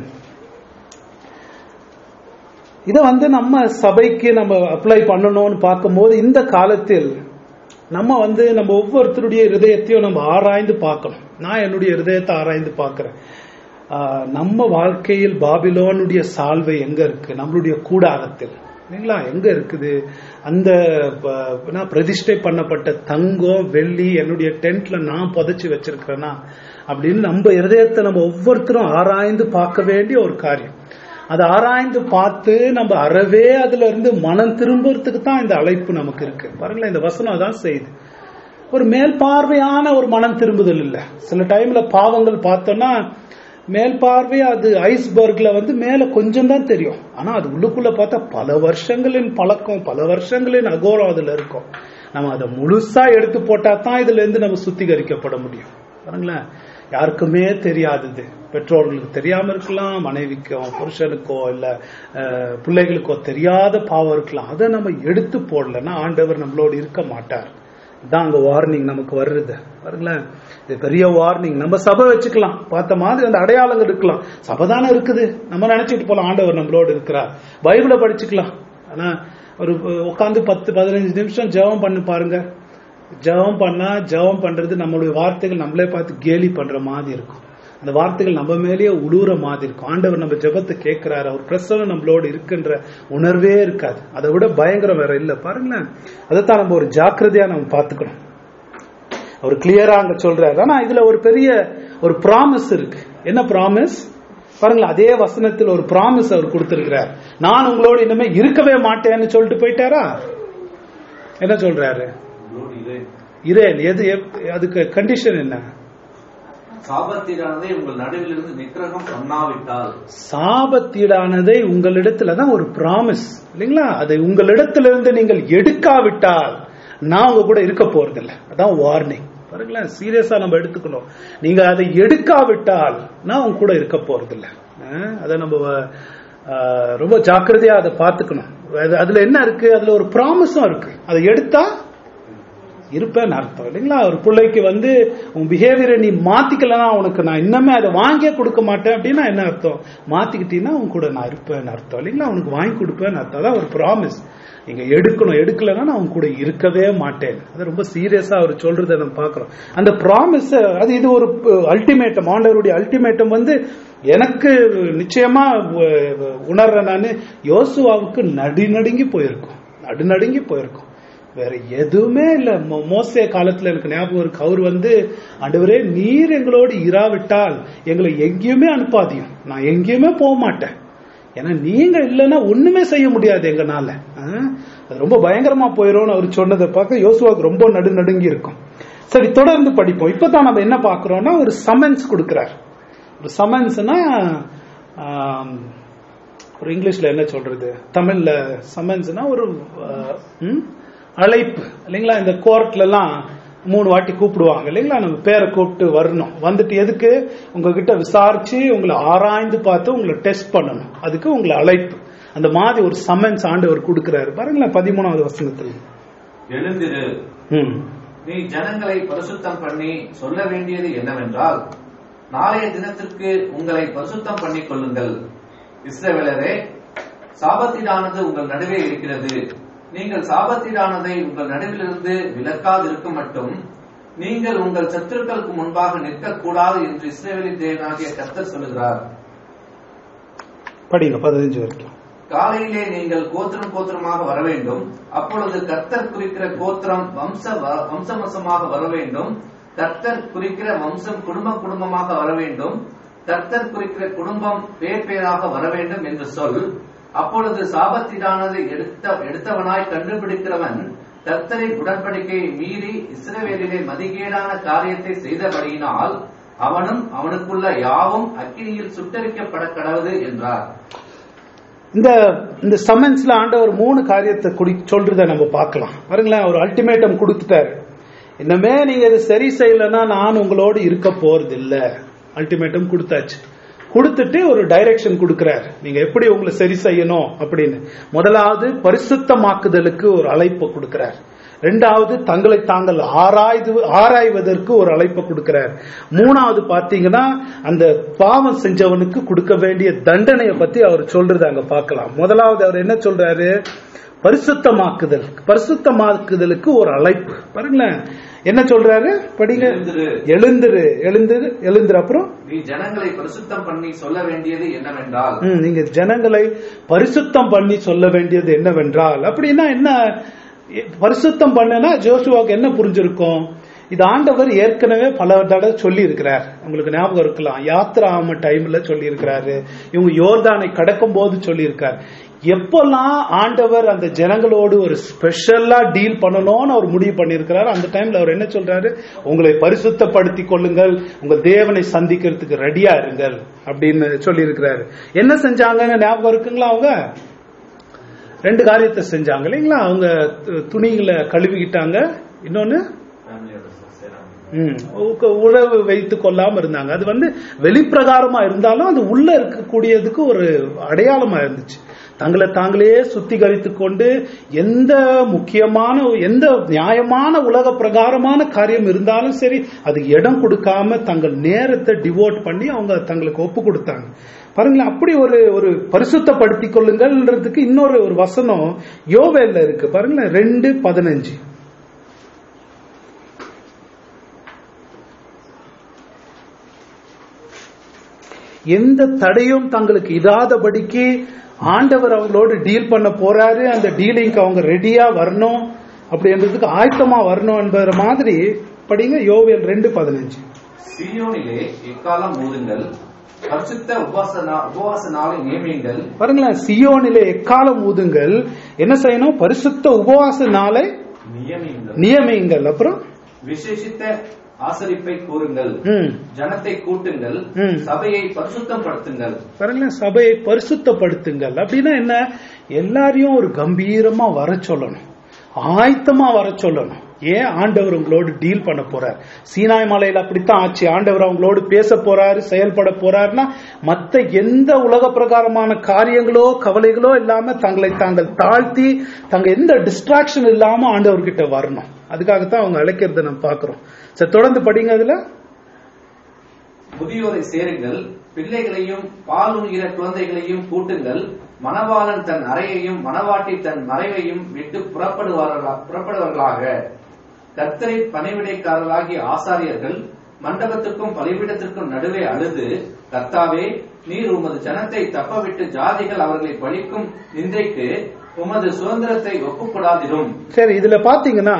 இத வந்து நம்ம சபைக்கு நம்ம அப்ளை பண்ணணும்னு பார்க்கும்போது இந்த காலத்தில் நம்ம வந்து நம்ம ஒவ்வொருத்தருடைய இருதயத்தையும் நம்ம ஆராய்ந்து பார்க்கணும் நான் என்னுடைய இருதயத்தை ஆராய்ந்து பார்க்கிறேன் ஆஹ், நம்ம வாழ்க்கையில் பாபிலோனுடைய சால்வை எங்க இருக்கு நம்மளுடைய கூடாரத்தில் இல்லைங்களா எங்க இருக்குது அந்த ப- நான் பிரதிஷ்டை பண்ணப்பட்ட தங்கம் வெள்ளி என்னுடைய டென்ட்ல நான் புதைச்சு வச்சிருக்கிறேனா அப்படின்னு நம்ம இருதயத்தை நம்ம ஒவ்வொருத்தரும் ஆராய்ந்து பார்க்க வேண்டிய ஒரு காரியம் அதை ஆராய்ந்து பார்த்து நம்ம அறவே அதுல இருந்து மனம் திரும்புறதுக்கு தான் இந்த அழைப்பு நமக்கு இருக்கு பாருங்களேன் இந்த வசனம் அதான் செய்யுது ஒரு மேல் பார்வையான ஒரு மனம் திரும்புதல் இல்ல சில டைம்ல பாவங்கள் பார்த்தோம்னா மேல் பார்வை அது ஐஸ்பர்க்ல வந்து மேல கொஞ்சம் தான் தெரியும் ஆனா அது உள்ளுக்குள்ள பார்த்தா பல வருஷங்களின் பழக்கம் பல வருஷங்களின் அகோரம் அதுல இருக்கும் நம்ம அதை முழுசா எடுத்து போட்டா தான் இதுல இருந்து நம்ம சுத்திகரிக்கப்பட முடியும் பாருங்களேன் யாருக்குமே தெரியாதது பெற்றோர்களுக்கு தெரியாம இருக்கலாம் மனைவிக்கோ புருஷனுக்கோ இல்ல அஹ், பிள்ளைகளுக்கோ தெரியாத பாவம் இருக்கலாம் அதை நம்ம எடுத்து போடலன்னா ஆண்டவர் நம்மளோடு இருக்க மாட்டார் இதான் அங்க வார்னிங் நமக்கு வருது பாருங்களேன் இது பெரிய வார்னிங் நம்ம சபை வச்சுக்கலாம் பார்த்த மாதிரி அந்த அடையாளங்கள் இருக்கலாம் சபை தானே இருக்குது நம்ம நினைச்சிட்டு போலாம் ஆண்டவர் நம்மளோடு இருக்கிறார் பைபிளை படிச்சுக்கலாம் ஆனா ஒரு உட்காந்து பத்து பதினஞ்சு நிமிஷம் ஜெபம் பண்ணி பாருங்க ஜெபம் பண்ணா ஜெபம் பண்றது நம்மளுடைய வார்த்தைகள் நம்மளே பார்த்து கேலி பண்ற மாதிரி இருக்கும் அந்த வார்த்தைகள் நம்ம மேலேயே உழுவுற மாதிரி இருக்கும் ஆண்டவர் நம்ம ஜெபத்தை கேட்கிறாரு அவர் பிரசவம் நம்மளோடு இருக்குன்ற உணர்வே இருக்காது அதை விட பயங்கரம் வேற இல்ல பாருங்களேன் அதைத்தான் நம்ம ஒரு ஜாக்கிரதையா நம்ம பார்த்துக்கணும் அவர் கிளியரா அங்க சொல்றாரு ஆனா இதுல ஒரு பெரிய ஒரு ப்ராமிஸ் இருக்கு என்ன ப்ராமிஸ் பாருங்களேன் அதே வசனத்தில் ஒரு ப்ராமிஸ் அவர் கொடுத்திருக்கிறார் நான் உங்களோடு இனிமே இருக்கவே மாட்டேன்னு சொல்லிட்டு போயிட்டாரா என்ன சொல்றாரு உங்களோடு இரு. இரேன் எது எப்- அதுக்கு கண்டிஷன் என்ன சாபத்தீடானதை உங்கள் நடுவிலிருந்து நிக்கிரகம் பண்ணாவிட்டால் சாபத்தீடானதை உங்களிடத்துல தான் ஒரு ப்ராமிஸ் இல்லைங்களா அதை உங்களிடத்திலிருந்து நீங்கள் எடுக்காவிட்டால் நான் உங்க கூட இருக்க போறதில்ல அதான் வார்னிங் பாருங்களேன் சீரியஸா நம்ம எடுத்துக்கணும் நீங்க அதை எடுக்காவிட்டால் நான் உங்க கூட இருக்க போறதில்ல அஹ், அதை நம்ம அஹ், ரொம்ப ஜாக்கிரதையா அதை பார்த்துக்கணும் அது- அதுல என்ன இருக்கு அதுல ஒரு ப்ராமிஸும் இருக்கு அதை எடுத்தா இருப்பேன்னு அர்த்தம் இல்லைங்களா ஒரு பிள்ளைக்கு வந்து உன் பிஹேவியரை நீ மாத்திக்கலன்னா உனக்கு நான் இன்னமே அதை வாங்கியே கொடுக்க மாட்டேன் அப்படின்னா என்ன அர்த்தம் மாத்திக்கிட்டீங்கன்னா உன் கூட நான் இருப்பேன்னு அர்த்தம் இல்லைங்களா உனக்கு வாங்கி கொடுப்பேன்னு அர்த்தம் அதான் ஒரு ப்ராமிஸ் நீங்க எடுக்கணும் எடுக்கலைன்னா நான் உன் கூட இருக்கவே மாட்டேன் அது ரொம்ப சீரியஸா அவர் சொல்றதை நம்ம பார்க்கிறோம் அந்த ப்ராமிஸ் அது இது ஒரு அல்டிமேட்டம் ஆண்டவருடைய அல்டிமேட்டம் வந்து எனக்கு நிச்சயமா உ- உணர்றேன் நான் யோசுவாவுக்கு நடுநடுங்கி போயிருக்கும் நடுநடுங்கி போயிருக்கும் வேற எதுவுமே இல்ல மோ- மோசே காலத்துல எனக்கு ஞாபகம் இருக்கு அவர் வந்து ஆண்டவரே நீர் எங்களோடு இராவிட்டால் எங்களை எங்கேயுமே அனுப்பாதியும் நான் எங்கேயுமே போக மாட்டேன் ஏன்னா நீங்க இல்லைன்னா ஒண்ணுமே செய்ய முடியாது எங்கனால ஆ? அது ரொம்ப பயங்கரமா போயிடும்னு அவர் சொன்னதை பார்க்க யோசுவாவுக்கு ரொம்ப நடுநடுங்கி இருக்கும் சரி தொடர்ந்து படிப்போம் இப்பதான் நம்ம என்ன பார்க்கிறோம்னா ஒரு சமன்ஸ் கொடுக்கிறார் ஒரு சமன்ஸ்னா ஒரு இங்கிலீஷ்ல என்ன சொல்றது தமிழ்ல சமன்ஸ்னா ஒரு ஆஹ், ம், அழைப்பு இல்லைங்களா இந்த கோர்ட்ல எல்லாம் மூணு வாட்டி கூப்பிடுவாங்க இல்லைங்களா நம்ம பேரை கூப்பிட்டு வரணும் வந்துட்டு எதுக்கு உங்ககிட்ட விசாரிச்சு உங்களை ஆராய்ந்து பார்த்து உங்களை டெஸ்ட் பண்ணணும் அதுக்கு உங்களை அழைப்பு அந்த மாதிரி ஒரு சமன்ஸ் ஆண்டவர் கொடுக்கிறாரு பாருங்களேன் பதிமூணாவது வசனத்துல எழுந்திரு ம் நீ ஜனங்களை பரிசுத்தம் பண்ணி சொல்ல வேண்டியது என்னவென்றால் நாளைய தினத்திற்கு உங்களை பரிசுத்தம் பண்ணிக் கொள்ளுங்கள் இஸ்ரவேலரே சாபத்தீடானது உங்கள் நடுவே இருக்கிறது நீங்கள் சாபத்தீடானதை உங்கள் நடுவிலிருந்து விலக்காதிருக்கும் மட்டும் நீங்கள் உங்கள் சத்துருக்களுக்கு முன்பாக நிற்கக்கூடாது என்று இஸ்ரவேலின் தேவனாகிய கர்த்தர் சொல்லுகிறார் படிங்க பதினஞ்சு வரைக்கும் காலையிலே நீங்கள் கோத்திரம் கோத்திரமாக வர வேண்டும் அப்பொழுது கர்த்தர் குறிக்கிற கோத்திரம் வம்ச வ- வம்சம் வம்சமாக வர வேண்டும் கர்த்தர் குறிக்கிற வம்சம் குடும்ப குடும்பமாக வர வேண்டும் கர்த்தர் குறிக்கிற குடும்பம் பேர் பேராக வர வேண்டும் என்று சொல் அப்பொழுது சாபத்திடானது எடுத்த எடுத்தவனாய் கண்டுபிடிக்கிறவன் கர்த்தரின் உடன்படிக்கையை மீறி இஸ்ரவேலிலே மதிகேடான காரியத்தை செய்தபடியினால் அவனும் அவனுக்குள்ள யாவும் அக்கினியில் சுட்டரிக்கப்பட கடவுது என்றார் இந்த இந்த சமன்ஸ்ல ஆண்டவர் மூணு காரியத்தை குடி சொல்றத நம்ம பார்க்கலாம் பாருங்களேன் ஒரு அல்டிமேட்டம் கொடுத்துட்டாரு இன்னமே நீங்க இது சரி செய்யலைன்னா நான் உங்களோடு இருக்க போறது இல்ல அல்டிமேட்டம் கொடுத்தாச்சு கொடுத்துட்டு ஒரு டைரக்ஷன் கொடுக்கிறார் நீங்க எப்படி உங்களை சரி செய்யணும் அப்படின்னு முதலாவது பரிசுத்தமாக்குதலுக்கு ஒரு அழைப்பு கொடுக்கிறார் ரெண்டாவது தங்களை தாங்கள் ஆராய்து ஆராய்வதற்கு ஒரு அழைப்பை கொடுக்கிறார் மூணாவது பாத்தீங்கன்னா அந்த பாவம் செஞ்சவனுக்கு கொடுக்க வேண்டிய தண்டனையை பத்தி அவர் சொல்றது அங்க பார்க்கலாம் முதலாவது அவர் என்ன சொல்றாரு பரிசுத்தமாக்குதல் பரிசுத்தமாக்குதலுக்கு ஒரு அழைப்பு பாருங்களேன் என்ன சொல்றாரு படிங்க எழுந்திரு. எழுந்திரு எழுந்திரு எழுந்திரு அப்புறம் நீ ஜனங்களை பரிசுத்தம் பண்ணி சொல்ல வேண்டியது என்னவென்றால் ம், நீங்க ஜனங்களை பரிசுத்தம் பண்ணி சொல்ல வேண்டியது என்னவென்றால் அப்படின்னா என்ன எ- பரிசுத்தம் பண்ணனா ஜோசுவாவுக்கு என்ன புரிஞ்சிருக்கும் இது ஆண்டவர் ஏற்கனவே பல தடவை சொல்லி இருக்கிறார் உங்களுக்கு ஞாபகம் இருக்கலாம் யாத்திரா ஆம டைம்ல சொல்லி இருக்கிறாரு இவங்க யோர்தானை கடக்கும் போது சொல்லி இருக்காரு எப்பெல்லாம் ஆண்டவர் அந்த ஜனங்களோடு ஒரு ஸ்பெஷலா டீல் பண்ணணும்னு அவர் முடிவு பண்ணியிருக்கிறாரு அந்த டைம்ல அவர் என்ன சொல்றாரு உங்களை பரிசுத்தப்படுத்திக் கொள்ளுங்கள் உங்க தேவனை சந்திக்கிறதுக்கு ரெடியா இருங்கள் அப்படின்னு சொல்லி இருக்கிறாரு என்ன செஞ்சாங்கன்னு ஞாபகம் இருக்குங்களா அவங்க ரெண்டு காரியத்தை செஞ்சாங்க இல்லைங்களா அவங்க து- துணிகளை கழுவிக்கிட்டாங்க இன்னொன்னு ம். உ- உறவு வைத்து கொள்ளாம இருந்தாங்க அது வந்து வெளிப்பிரகாரமா இருந்தாலும் அது உள்ள இருக்கக்கூடியதுக்கு ஒரு அடையாளமா இருந்துச்சு தங்களை தாங்களே சுத்திகரித்துக் கொண்டு எந்த முக்கியமான எந்த நியாயமான உலக பிரகாரமான காரியம் இருந்தாலும் சரி அது இடம் கொடுக்காம தங்கள் நேரத்தை டிவோட் பண்ணி அவங்க தங்களுக்கு ஒப்பு கொடுத்தாங்க பாருங்களேன் அப்படி ஒரு ஒரு பரிசுத்தப்படுத்திக் கொள்ளுங்கள்ன்றதுக்கு இன்னொரு ஒரு வசனம் யோவேல்ல இருக்கு பாருங்களேன் ரெண்டு பதினஞ்சு எந்த தடையும் தங்களுக்கு இதாதபடிக்கு ஆண்டவர் அவங்களோடு டீல் பண்ண போறாரு அந்த டீலிங்க்கு அவங்க ரெடியா வரணும் அப்படின்றதுக்கு ஆயத்தமா வரணும் என்பது மாதிரி படிங்க யோவேல் ரெண்டு பதினஞ்சு சீயோனிலே எக்காலம் ஊதுங்கள் பரிசுத்த உபவாச நா- உபவாச நாளை நியமியுங்கள் பாருங்களேன் சியோனிலே எக்காலம் ஊதுங்கள் என்ன செய்யணும் பரிசுத்த உபவாச நாளை நியமியுங்கள் நியமியுங்கள் அப்புறம் விசேஷித்த ஆசரிப்பை கூறுங்கள் ம் ஜனத்தை கூட்டுங்கள் ம். சபையை பரிசுத்தப்படுத்துங்கள் பாருங்களேன் சபையை பரிசுத்தப்படுத்துங்கள் அப்படின்னா என்ன எல்லாரையும் ஒரு கம்பீரமா வர சொல்லணும் ஆயத்தமா வர சொல்லணும் ஏன் ஆண்டவர் உங்களோடு டீல் பண்ண போறார் சீனாய் மலையில அப்படித்தான் ஆச்சு ஆண்டவர் அவங்களோடு பேச போறாரு செயல்பட போறாருன்னா மத்த எந்த உலக பிரகாரமான காரியங்களோ கவலைகளோ இல்லாம தங்களை தாங்கள் தாழ்த்தி தங்க எந்த டிஸ்ட்ராக்ஷன் இல்லாம ஆண்டவர்கிட்ட வரணும் அதுக்காகத்தான் அவங்க அழைக்கிறத நம்ம பாக்குறோம் சரி தொடர்ந்து படிங்க அதுல முதியோரை சேருங்கள் பிள்ளைகளையும் பாலுண்கிற குழந்தைகளையும் கூட்டுங்கள் மணவாளன் தன் அறையையும் மணவாட்டி தன் மறைவையும் விட்டு புறப்படுவார்களா புறப்படுவார்களாக கர்த்தரை பணிவிடைக்காரர்களாகிய ஆசாரியர்கள் மண்டபத்துக்கும் பலிபீடத்திற்கும் நடுவே அழுது கர்த்தாவே நீர் உமது ஜனத்தை தப்பவிட்டு ஜாதிகள் அவர்களை பழிக்கும் நிந்தைக்கு உமது சுதந்திரத்தை ஒப்புக்கொடாதிரும் சரி இதுல பாத்தீங்கன்னா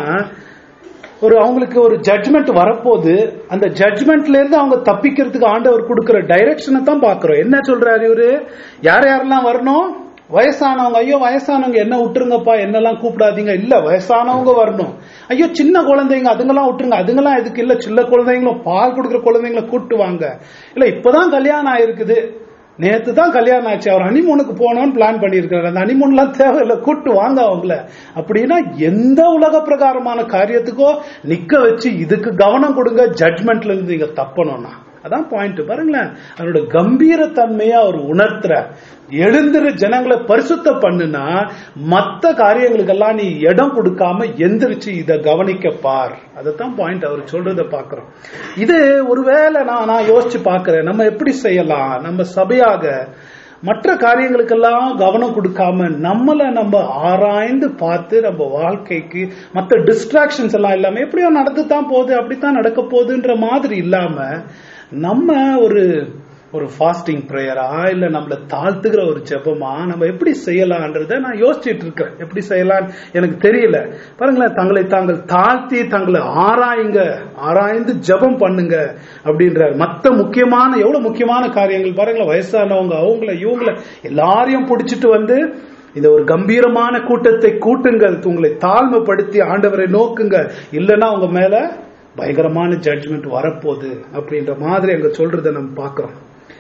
ஒரு அவங்களுக்கு ஒரு ஜட்மெண்ட் வரப்போது அந்த ஜட்மெண்ட்ல இருந்து அவங்க தப்பிக்கிறதுக்கு ஆண்டவர் கொடுக்கிற டைரக்ஷனை தான் பாக்குறோம் என்ன சொல்றாரு இவரு யார் யாரெல்லாம் வரணும் வயசானவங்க ஐயோ வயசானவங்க என்ன விட்டுருங்கப்பா என்னெல்லாம் கூப்பிடாதீங்க இல்ல வயசானவங்க வரணும் ஐயோ சின்ன குழந்தைங்க அதுங்கெல்லாம் விட்டுருங்க அதுங்கெல்லாம் எதுக்கு இல்ல சின்ன குழந்தைங்களும் பால் கொடுக்குற குழந்தைங்கள கூட்டு வாங்க இல்ல இப்பதான் கல்யாணம் ஆயிருக்குது நேத்து தான் கல்யாணம் ஆச்சு அவர் ஹனிமூனுக்கு போகணும்னு பிளான் பண்ணியிருக்காரு அந்த ஹனிமூன்லாம் தேவையில்லை கூட்டு வாங்க அவங்கள அப்படின்னா எந்த உலக பிரகாரமான காரியத்துக்கோ நிக்க வச்சு இதுக்கு கவனம் கொடுங்க ஜட்மெண்ட்ல இருந்து நீங்க தப்பணும்னா அதான் பாயிண்ட் பாருங்களேன் அவரோட கம்பீர தன்மையை அவர் உணர்த்துற எழுந்திரு ஜனங்களை பரிசுத்த பண்ணுனா மத்த காரியங்களுக்கெல்லாம் நீ இடம் கொடுக்காம எந்திரிச்சு இத கவனிக்க பார் அதைத்தான் பாயிண்ட் அவர் சொல்றத பாக்குறோம் இது ஒருவேளை நான் நான் யோசிச்சு பாக்குறேன் நம்ம எப்படி செய்யலாம் நம்ம சபையாக மற்ற காரியங்களுக்கெல்லாம் கவனம் கொடுக்காம நம்மள நம்ம ஆராய்ந்து பார்த்து நம்ம வாழ்க்கைக்கு மற்ற டிஸ்ட்ராக்ஷன்ஸ் எல்லாம் இல்லாம எப்படியோ நடந்துதான் போகுது அப்படித்தான் நடக்க போகுதுன்ற மாதிரி இல்லாம நம்ம ஒரு ஒரு ஃபாஸ்டிங் ப்ரேயரா இல்ல நம்மள தாழ்த்துகிற ஒரு ஜெபமா நம்ம எப்படி செய்யலான்றத நான் யோசிச்சுட்டு இருக்கேன் எப்படி செய்யலாம் எனக்கு தெரியல பாருங்களேன் தங்களை தாங்கள் தாழ்த்தி தங்களை ஆராயுங்க ஆராய்ந்து ஜெபம் பண்ணுங்க அப்படின்றார் மத்த முக்கியமான எவ்வளவு முக்கியமான காரியங்கள் பாருங்களேன் வயசானவங்க அவங்கள இவங்கள எல்லாரையும் பிடிச்சிட்டு வந்து இந்த ஒரு கம்பீரமான கூட்டத்தை கூட்டுங்கள் உங்களை தாழ்மைப்படுத்தி ஆண்டவரை நோக்குங்க இல்லைன்னா உங்க மேல பயங்கரமான ஜட்ஜ்மெண்ட் வரப்போகுது அப்படின்ற மாதிரி அங்க சொல்றதை நம்ம பார்க்கிறோம்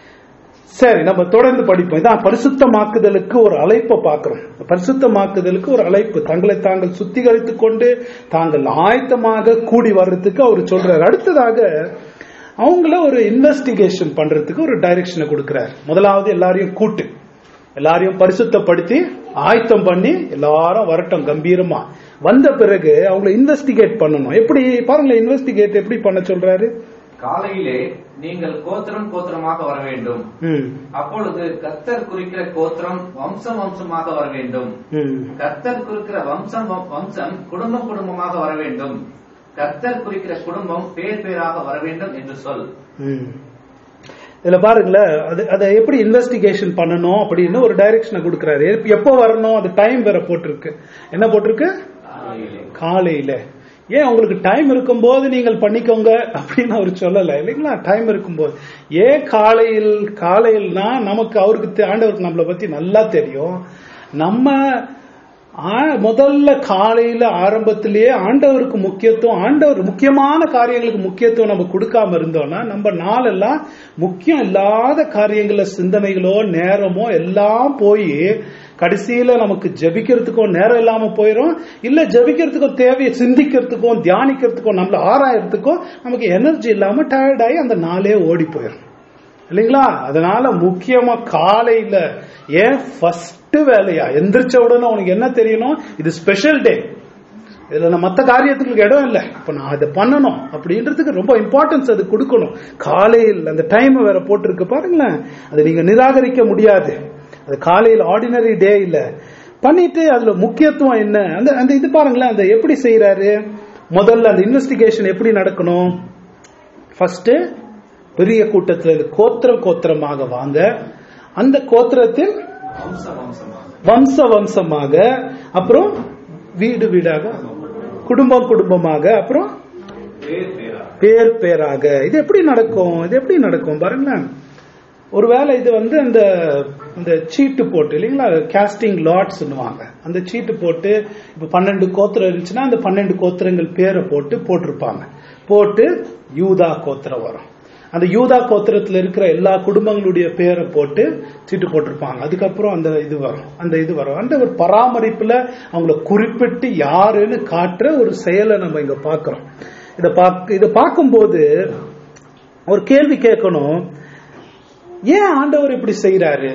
சரி நம்ம தொடர்ந்து படிப்போம் இதான் பரிசுத்தமாக்குதலுக்கு ஒரு அழைப்பை பார்க்கிறோம் பரிசுத்தமாக்குதலுக்கு ஒரு அழைப்பு தங்களை தாங்கள் சுத்திகரித்துக் கொண்டு தாங்கள் ஆயத்தமாக கூடி வர்றதுக்கு அவர் சொல்றாரு அடுத்ததாக அவங்கள ஒரு இன்வெஸ்டிகேஷன் பண்றதுக்கு ஒரு டைரக்ஷனை கொடுக்கிறார் முதலாவது எல்லாரையும் கூட்டு எல்லாரையும் பரிசுத்தப்படுத்தி ஆயத்தம் பண்ணி எல்லாரும் வரட்டும் கம்பீரமா வந்த பிறகு அவங்கள இன்வெஸ்டிகேட் பண்ணணும் எப்படி பாருங்களேன் இன்வெஸ்டிகேட் எப்படி பண்ண சொல்றாரு காலையிலே நீங்கள் கோத்திரம் கோத்திரமாக வர வேண்டும் ம் அப்பொழுது கர்த்தர் குறிக்கிற கோத்திரம் வம்சம் வம்சமாக வர வேண்டும் ம் கர்த்தர் குறிக்கிற வம்சம் வம்- வம்சம் குடும்பம் குடும்பமாக வர வேண்டும் கர்த்தர் குறிக்கிற குடும்பம் பேர் பேராக வர வேண்டும் என்று சொல் ம். இதுல பாருங்களேன் அது அதை எப்படி இன்வெஸ்டிகேஷன் பண்ணணும் அப்படின்னு ஒரு டைரக்ஷனை கொடுக்கறாரு எப்ப- எப்போ வரணும் அது டைம் வேற போட்டிருக்கு என்ன போட்டிருக்கு காலையிலே காலையில ஏன் உங்களுக்கு டைம் இருக்கும்போது நீங்கள் பண்ணிக்கோங்க அப்படின்னு அவர் சொல்லல இல்லைங்களா டைம் இருக்கும்போது ஏன் காலையில் காலையில்னா நமக்கு அவருக்கு தெ- ஆண்டவருக்கு நம்மளை பத்தி நல்லா தெரியும் நம்ம ஆ- முதல்ல காலையில ஆரம்பத்திலேயே ஆண்டவருக்கு முக்கியத்துவம் ஆண்டவர் முக்கியமான காரியங்களுக்கு முக்கியத்துவம் நம்ம கொடுக்காம இருந்தோம்னா நம்ம நாளெல்லாம் முக்கியம் இல்லாத காரியங்கள சிந்தனைகளோ நேரமோ எல்லாம் போய் கடைசியில நமக்கு ஜெபிக்கிறதுக்கும் நேரம் இல்லாம போயிடும் இல்ல ஜெபிக்கிறதுக்கும் தேவையை சிந்திக்கிறதுக்கும் தியானிக்கிறதுக்கும் நம்மள ஆராயறதுக்கும் நமக்கு எனர்ஜி இல்லாம டயர்ட் ஆகி அந்த நாளே ஓடி போயிடும் இல்லைங்களா அதனால முக்கியமா காலையில ஏன் ஃபர்ஸ்ட் வேலையா எந்திரிச்ச உடனே உனக்கு என்ன தெரியணும் இது ஸ்பெஷல் டே இதுல நான் மத்த காரியத்துக்கு இடம் இல்லை இப்ப நான் அதை பண்ணணும் அப்படின்றதுக்கு ரொம்ப இம்பார்ட்டன்ஸ் அது கொடுக்கணும் காலையில் அந்த டைம் வேற போட்டிருக்கு பாருங்களேன் அதை நீங்க நிராகரிக்க முடியாது அது காலையில் ஆர்டினரி டே இல்ல பண்ணிட்டு அதுல முக்கியத்துவம் என்ன அந்த அந்த இது பாருங்களேன் அந்த எப்படி செய்யறாரு முதல்ல அந்த இன்வெஸ்டிகேஷன் எப்படி நடக்கணும் ஃபர்ஸ்ட் பெரிய கூட்டத்தில் இது கோத்திரம் கோத்திரமாக வாங்க அந்த கோத்திரத்தில் வம்ச வம்சமாக வம்ச வம்சமாக அப்புறம் வீடு வீடாக குடும்பம் குடும்பமாக அப்புறம் பேர் பேரா பேர் பேராக இது எப்படி நடக்கும் இது எப்படி நடக்கும் பாருங்களேன் ஒருவேளை இது வந்து அந்த அந்த சீட்டு போட்டு இல்லைங்களா கேஸ்டிங் லாட்ஸ்னுவாங்க அந்த சீட்டு போட்டு இப்ப பன்னெண்டு கோத்திரம் இருந்துச்சுன்னா அந்த பன்னெண்டு கோத்திரங்கள் பேரை போட்டு போட்டிருப்பாங்க போட்டு யூதா கோத்திரம் வரும் அந்த யூதா கோத்திரத்துல இருக்கிற எல்லா குடும்பங்களுடைய பேரை போட்டு சீட்டு போட்டிருப்பாங்க அதுக்கப்புறம் அந்த இது வரும் அந்த இது வரும் அந்த ஒரு பராமரிப்புல அவங்கள குறிப்பிட்டு யாருன்னு காட்டுற ஒரு செயலை நம்ம இங்க பாக்குறோம் இத பாக்க இத பார்க்கும்போது ஒரு கேள்வி கேட்கணும் ஏன் ஆண்டவர் இப்படி செய்யறாரு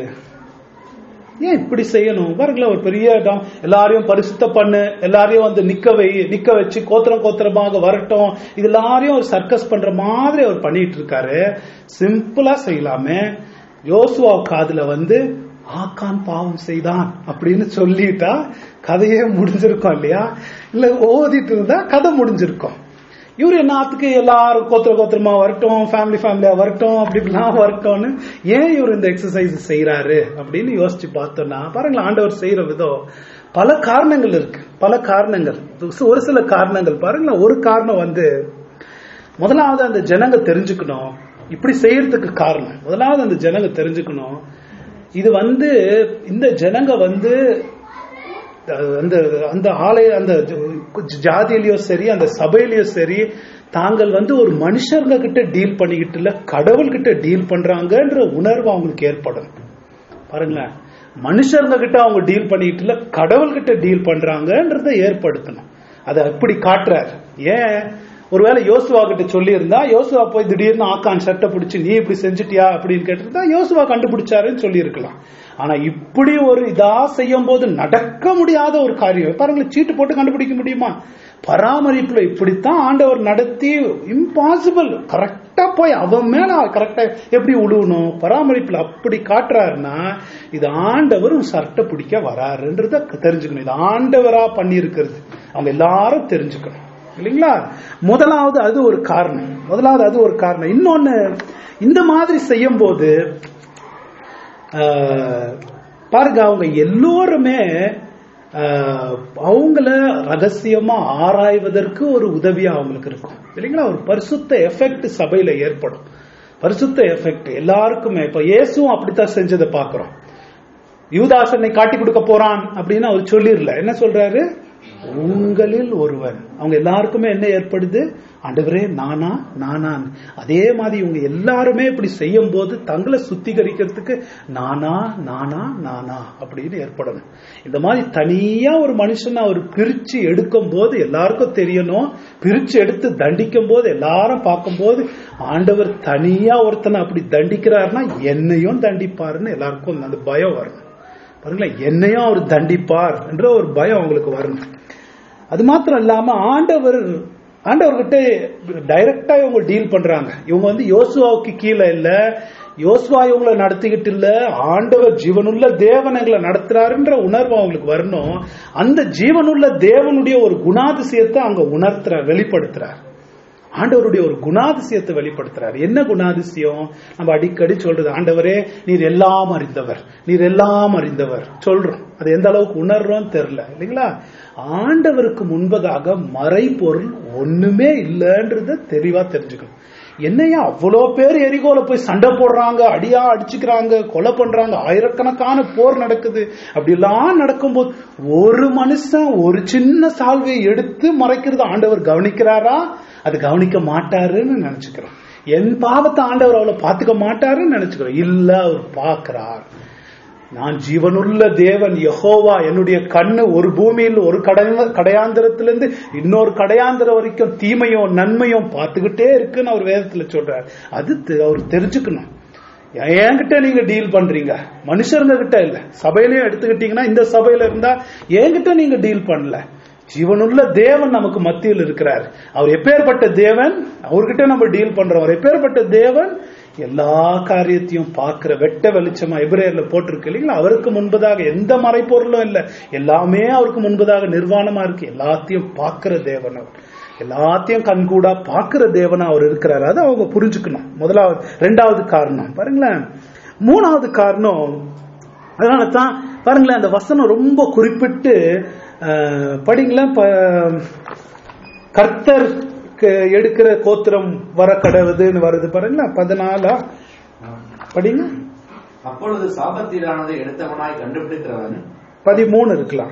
ஏன் இப்படி செய்யணும் பாருங்களேன் ஒரு பெரிய இடம் எல்லாரையும் பரிசுத்த பண்ணு எல்லாரையும் வந்து நிக்க வை நிக்க வச்சு கோத்திரம் கோத்திரமாக வரட்டும் இது எல்லாரையும் ஒரு சர்க்கஸ் பண்ற மாதிரி அவர் பண்ணிட்டு இருக்காரு சிம்பிளா செய்யலாமே யோசுவா காதுல வந்து ஆக்கான் பாவம் செய்தான் அப்படின்னு சொல்லிட்டா கதையே முடிஞ்சிருக்கும் இல்லையா இல்ல ஓதிட்டு இருந்தா கதை முடிஞ்சிருக்கும் இவர் என்னத்துக்கு எல்லாரும் கோத்திர கோத்திரமா வரட்டும் ஃபேமிலி ஃபேமிலியா வரட்டும் அப்படி இப்படிலாம் வரட்டும்னு ஏன் இவர் இந்த எக்ஸசைஸ் செய்யறாரு அப்படின்னு யோசிச்சு பார்த்தோம்னா பாருங்களேன் ஆண்டவர் செய்யற விதம் பல காரணங்கள் இருக்கு பல காரணங்கள் ஒரு சில காரணங்கள் பாருங்களேன் ஒரு காரணம் வந்து முதலாவது அந்த ஜனங்க தெரிஞ்சுக்கணும் இப்படி செய்யறதுக்கு காரணம் முதலாவது அந்த ஜனங்க தெரிஞ்சுக்கணும் இது வந்து இந்த ஜனங்க வந்து அந்த அந்த ஆலய அந்த ஜாதியிலயோ சரி அந்த சபையிலயோ சரி தாங்கள் வந்து ஒரு மனுஷங்க கிட்ட டீல் பண்ணிக்கிட்டு இல்ல கடவுள் கிட்ட டீல் பண்றாங்கன்ற உணர்வு அவங்களுக்கு ஏற்படும் பாருங்களேன் மனுஷங்க கிட்ட அவங்க டீல் பண்ணிக்கிட்டு இல்ல கடவுள் கிட்ட டீல் பண்றாங்கன்றத ஏற்படுத்தணும் அதை அப்படி காட்டுறாரு ஏன் ஒருவேளை யோசுவா கிட்ட சொல்லி இருந்தா யோசுவா போய் திடீர்னு ஆக்கான் சட்டை பிடிச்சி நீ இப்படி செஞ்சுட்டியா அப்படின்னு கேட்டிருந்தா யோசுவா கண்டுபிடிச்சாருன்னு சொல்லி இருக்கலாம் ஆனா இப்படி ஒரு இதா செய்யும் போது நடக்க முடியாத ஒரு காரியம் பாருங்களேன் சீட்டு போட்டு கண்டுபிடிக்க முடியுமா பராமரிப்புல இப்படித்தான் ஆண்டவர் நடத்தி இம்பாசிபிள் கரெக்டா போய் அவன் மேல கரெக்டா எப்படி உழுவணும் பராமரிப்புல அப்படி காட்டுறாருன்னா இது ஆண்டவரும் சட்டை பிடிக்க வராருன்றத தெரிஞ்சுக்கணும் இது ஆண்டவரா பண்ணி இருக்கிறது அவங்க எல்லாரும் தெரிஞ்சுக்கணும் இல்லைங்களா முதலாவது அது ஒரு காரணம் முதலாவது அது ஒரு காரணம் இன்னொன்னு இந்த மாதிரி செய்யும் போது பாருங்க அவங்க எல்லோருமே அவங்கள ரகசியமா ஆராய்வதற்கு ஒரு உதவியா அவங்களுக்கு இருக்கும் இல்லைங்களா ஒரு பரிசுத்த எஃபெக்ட் சபையில ஏற்படும் பரிசுத்த எஃபெக்ட் எல்லாருக்குமே இப்ப இயேசுவும் அப்படித்தான் செஞ்சதை பாக்குறோம் யூதாசனை காட்டி கொடுக்க போறான் அப்படின்னு அவர் சொல்லிடல என்ன சொல்றாரு உங்களில் ஒருவன் அவங்க எல்லாருக்குமே என்ன ஏற்படுது ஆண்டவரே நானா நானான் அதே மாதிரி இவங்க எல்லாருமே இப்படி செய்யும் போது தங்களை சுத்திகரிக்கிறதுக்கு நானா நானா நானா அப்படின்னு ஏற்படணும் இந்த மாதிரி தனியா ஒரு மனுஷனை அவர் பிரிச்சு எடுக்கும் போது எல்லாருக்கும் தெரியணும் பிரிச்சு எடுத்து தண்டிக்கும் போது எல்லாரும் பார்க்கும் போது ஆண்டவர் தனியா ஒருத்தனை அப்படி தண்டிக்கிறாருன்னா என்னையும் தண்டிப்பாருன்னு எல்லாருக்கும் அந்த பயம் வரணும் பாருங்களேன் என்னையும் அவர் தண்டிப்பார் என்ற ஒரு பயம் அவங்களுக்கு வரணும் அது மாத்திரம் இல்லாம ஆண்டவர் ஆண்டவர்கிட்ட டைரக்டா இவங்க டீல் பண்றாங்க இவங்க வந்து யோசுவாவுக்கு கீழே இல்ல யோசுவா இவங்களை நடத்திக்கிட்டு இல்ல ஆண்டவர் ஜீவனுள்ள தேவன் எங்களை நடத்துறாருன்ற உணர்வு அவங்களுக்கு வரணும் அந்த ஜீவனுள்ள தேவனுடைய ஒரு குணாதிசயத்தை அங்க உணர்த்துற வெளிப்படுத்துறார் ஆண்டவருடைய ஒரு குணாதிசயத்தை வெளிப்படுத்துறாரு என்ன குணாதிசயம் நம்ம அடிக்கடி சொல்றது ஆண்டவரே நீர் எல்லாம் அறிந்தவர் நீர் எல்லாம் அறிந்தவர் சொல்றோம் அது எந்த அளவுக்கு உணர்றோம் தெரியல இல்லைங்களா ஆண்டவருக்கு முன்பதாக மறைபொருள் ஒண்ணுமே இல்லைன்றத தெளிவா தெரிஞ்சுக்கணும் என்னையா அவ்வளோ பேர் எரிகோல போய் சண்டை போடுறாங்க அடியா அடிச்சுக்கிறாங்க கொலை பண்றாங்க ஆயிரக்கணக்கான போர் நடக்குது அப்படிலாம் நடக்கும்போது ஒரு மனுஷன் ஒரு சின்ன சால்வையை எடுத்து மறைக்கிறது ஆண்டவர் கவனிக்கிறாரா அது கவனிக்க மாட்டாருன்னு நினைச்சுக்கிறோம் என் பாவத்தை ஆண்டவர் அவ்வளவு பாத்துக்க மாட்டாருன்னு நினைச்சுக்கிறோம் இல்ல அவர் பார்க்கிறார் நான் ஜீவனுள்ள தேவன் யெகோவா என்னுடைய கண்ணு ஒரு பூமியில் ஒரு கடை- கடையாந்திரத்திலிருந்து இன்னொரு கடையாந்திரம் வரைக்கும் தீமையும் நன்மையும் பார்த்துக்கிட்டே இருக்குன்னு அவர் வேதத்துல சொல்றார் அது தெ- அவர் தெரிஞ்சுக்கணும் என்கிட்ட நீங்க டீல் பண்றீங்க மனுஷருங்க கிட்ட இல்ல சபையிலயும் எடுத்துக்கிட்டீங்கன்னா இந்த சபையில இருந்தா என்கிட்ட நீங்க டீல் பண்ணல ஜீவனுள்ள தேவன் நமக்கு மத்தியில் இருக்கிறார் அவர் எப்பேற்பட்ட தேவன் அவர்கிட்ட நம்ம டீல் பண்றோம் அவர் எப்பேற்பட்ட தேவன் எல்லா காரியத்தையும் பார்க்கிற வெட்ட வெளிச்சமா எபிரேயர்ல போட்டிருக்கு இல்லைங்களா அவருக்கு முன்பதாக எந்த மறைப்பொருளும் இல்ல எல்லாமே அவருக்கு முன்பதாக நிர்வாணமா இருக்கு எல்லாத்தையும் பார்க்கிற தேவன் அவர் எல்லாத்தையும் கண்கூடா பார்க்கிற தேவனா அவர் இருக்கிறார் அதை அவங்க புரிஞ்சுக்கணும் முதலாவது ரெண்டாவது காரணம் பாருங்களேன் மூணாவது காரணம் அதனால தான் பாருங்களேன் அந்த வசனம் ரொம்ப குறிப்பிட்டு அஹ், படிங்களேன் ப- கர்த்தருக்கு எடுக்கிற கோத்திரம் வர கடவுதுன்னு வருது பாருங்களேன் பதினாலா படிங்க அப்பொழுது சாபத்தீடானதை எடுத்தவனாய் கண்டுபிடிக்கிறவன் பதிமூணு இருக்கலாம்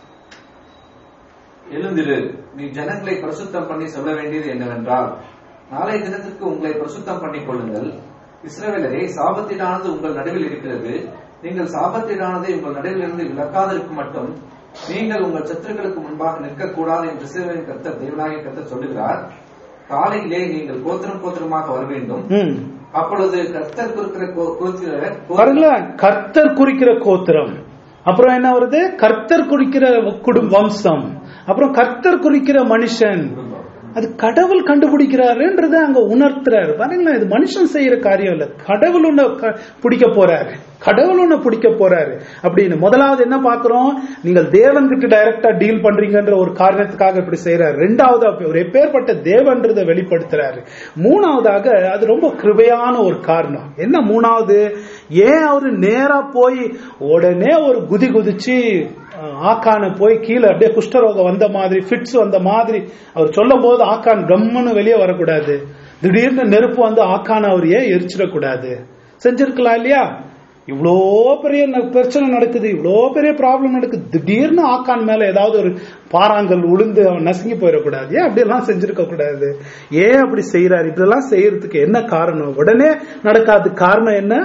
எழுந்திரு நீ ஜனங்களை பிரசுத்தம் பண்ணி சொல்ல வேண்டியது என்னவென்றால் நாளை தினத்திற்கு உங்களை பிரசுத்தம் பண்ணிக் கொள்ளுங்கள் இஸ்ரவேலரே சாபத்தீடானது உங்கள் நடுவில் இருக்கிறது நீங்கள் சாபத்தீடானதை உங்கள் நடுவிலிருந்து விலக்காதிருக்கும் மட்டும் நீங்கள் உங்கள் சத்துருக்களுக்கு முன்பாக நிற்கக்கூடாது என்று இஸ்ரவேலின் கர்த்தர் தேவனாகிய கர்த்தர் சொல்லுகிறார் காலையிலே நீங்கள் கோத்திரம் கோத்திரமாக வர வேண்டும் ம் அப்பொழுது கர்த்தர் குறிக்கிற கோ- குறிக்கிற கோ- பாருங்களேன் கர்த்தர் குறிக்கிற கோத்திரம் அப்புறம் என்ன வருது கர்த்தர் குறிக்கிற குடும் வம்சம் அப்புறம் கர்த்தர் குறிக்கிற மனுஷன் குடும்பம். அது கடவுள் கண்டுபிடிக்கிறாருன்றத அங்க உணர்த்துறாரு பாருங்களேன் இது மனுஷன் செய்யற காரியம் இல்ல கடவுள் உன்னை க- பிடிக்க போறாரு கடவுள் உன்னை பிடிக்க போறாரு அப்படின்னு முதலாவது என்ன பாக்குறோம் நீங்கள் தேவன் கிட்ட டைரக்டா டீல் பண்றீங்கன்ற ஒரு காரணத்துக்காக இப்படி செய்யறாரு ரெண்டாவது அப்ப ஒரு எப்பேற்பட்ட தேவன்றதை வெளிப்படுத்துறாரு மூணாவதாக அது ரொம்ப கிருபையான ஒரு காரணம் என்ன மூணாவது ஏன் அவரு நேரா போய் உடனே ஒரு குதி குதிச்சு அஹ், ஆக்கான போய் கீழே அப்படியே குஷ்டரோகம் வந்த மாதிரி ஃபிட்ஸ் வந்த மாதிரி அவர் சொல்லும் போது ஆக்கான் கம்முன்னு வெளியே வரக்கூடாது திடீர்னு நெருப்பு வந்து ஆக்கான அவர் ஏன் எரிச்சிடக்கூடாது செஞ்சிருக்கலாம் இல்லையா இவ்வளோ பெரிய ந- பிரச்சனை நடக்குது இவ்வளோ பெரிய ப்ராப்ளம் நடக்குது திடீர்னு ஆக்கான் மேல ஏதாவது ஒரு பாறாங்கல் உளுந்து அவன் நசுங்கி போயிடக்கூடாது ஏன் அப்படியெல்லாம் செஞ்சிருக்க கூடாது ஏன் அப்படி செய்யறாரு இதெல்லாம் செய்யறதுக்கு என்ன காரணம் உடனே நடக்காத காரணம் என்ன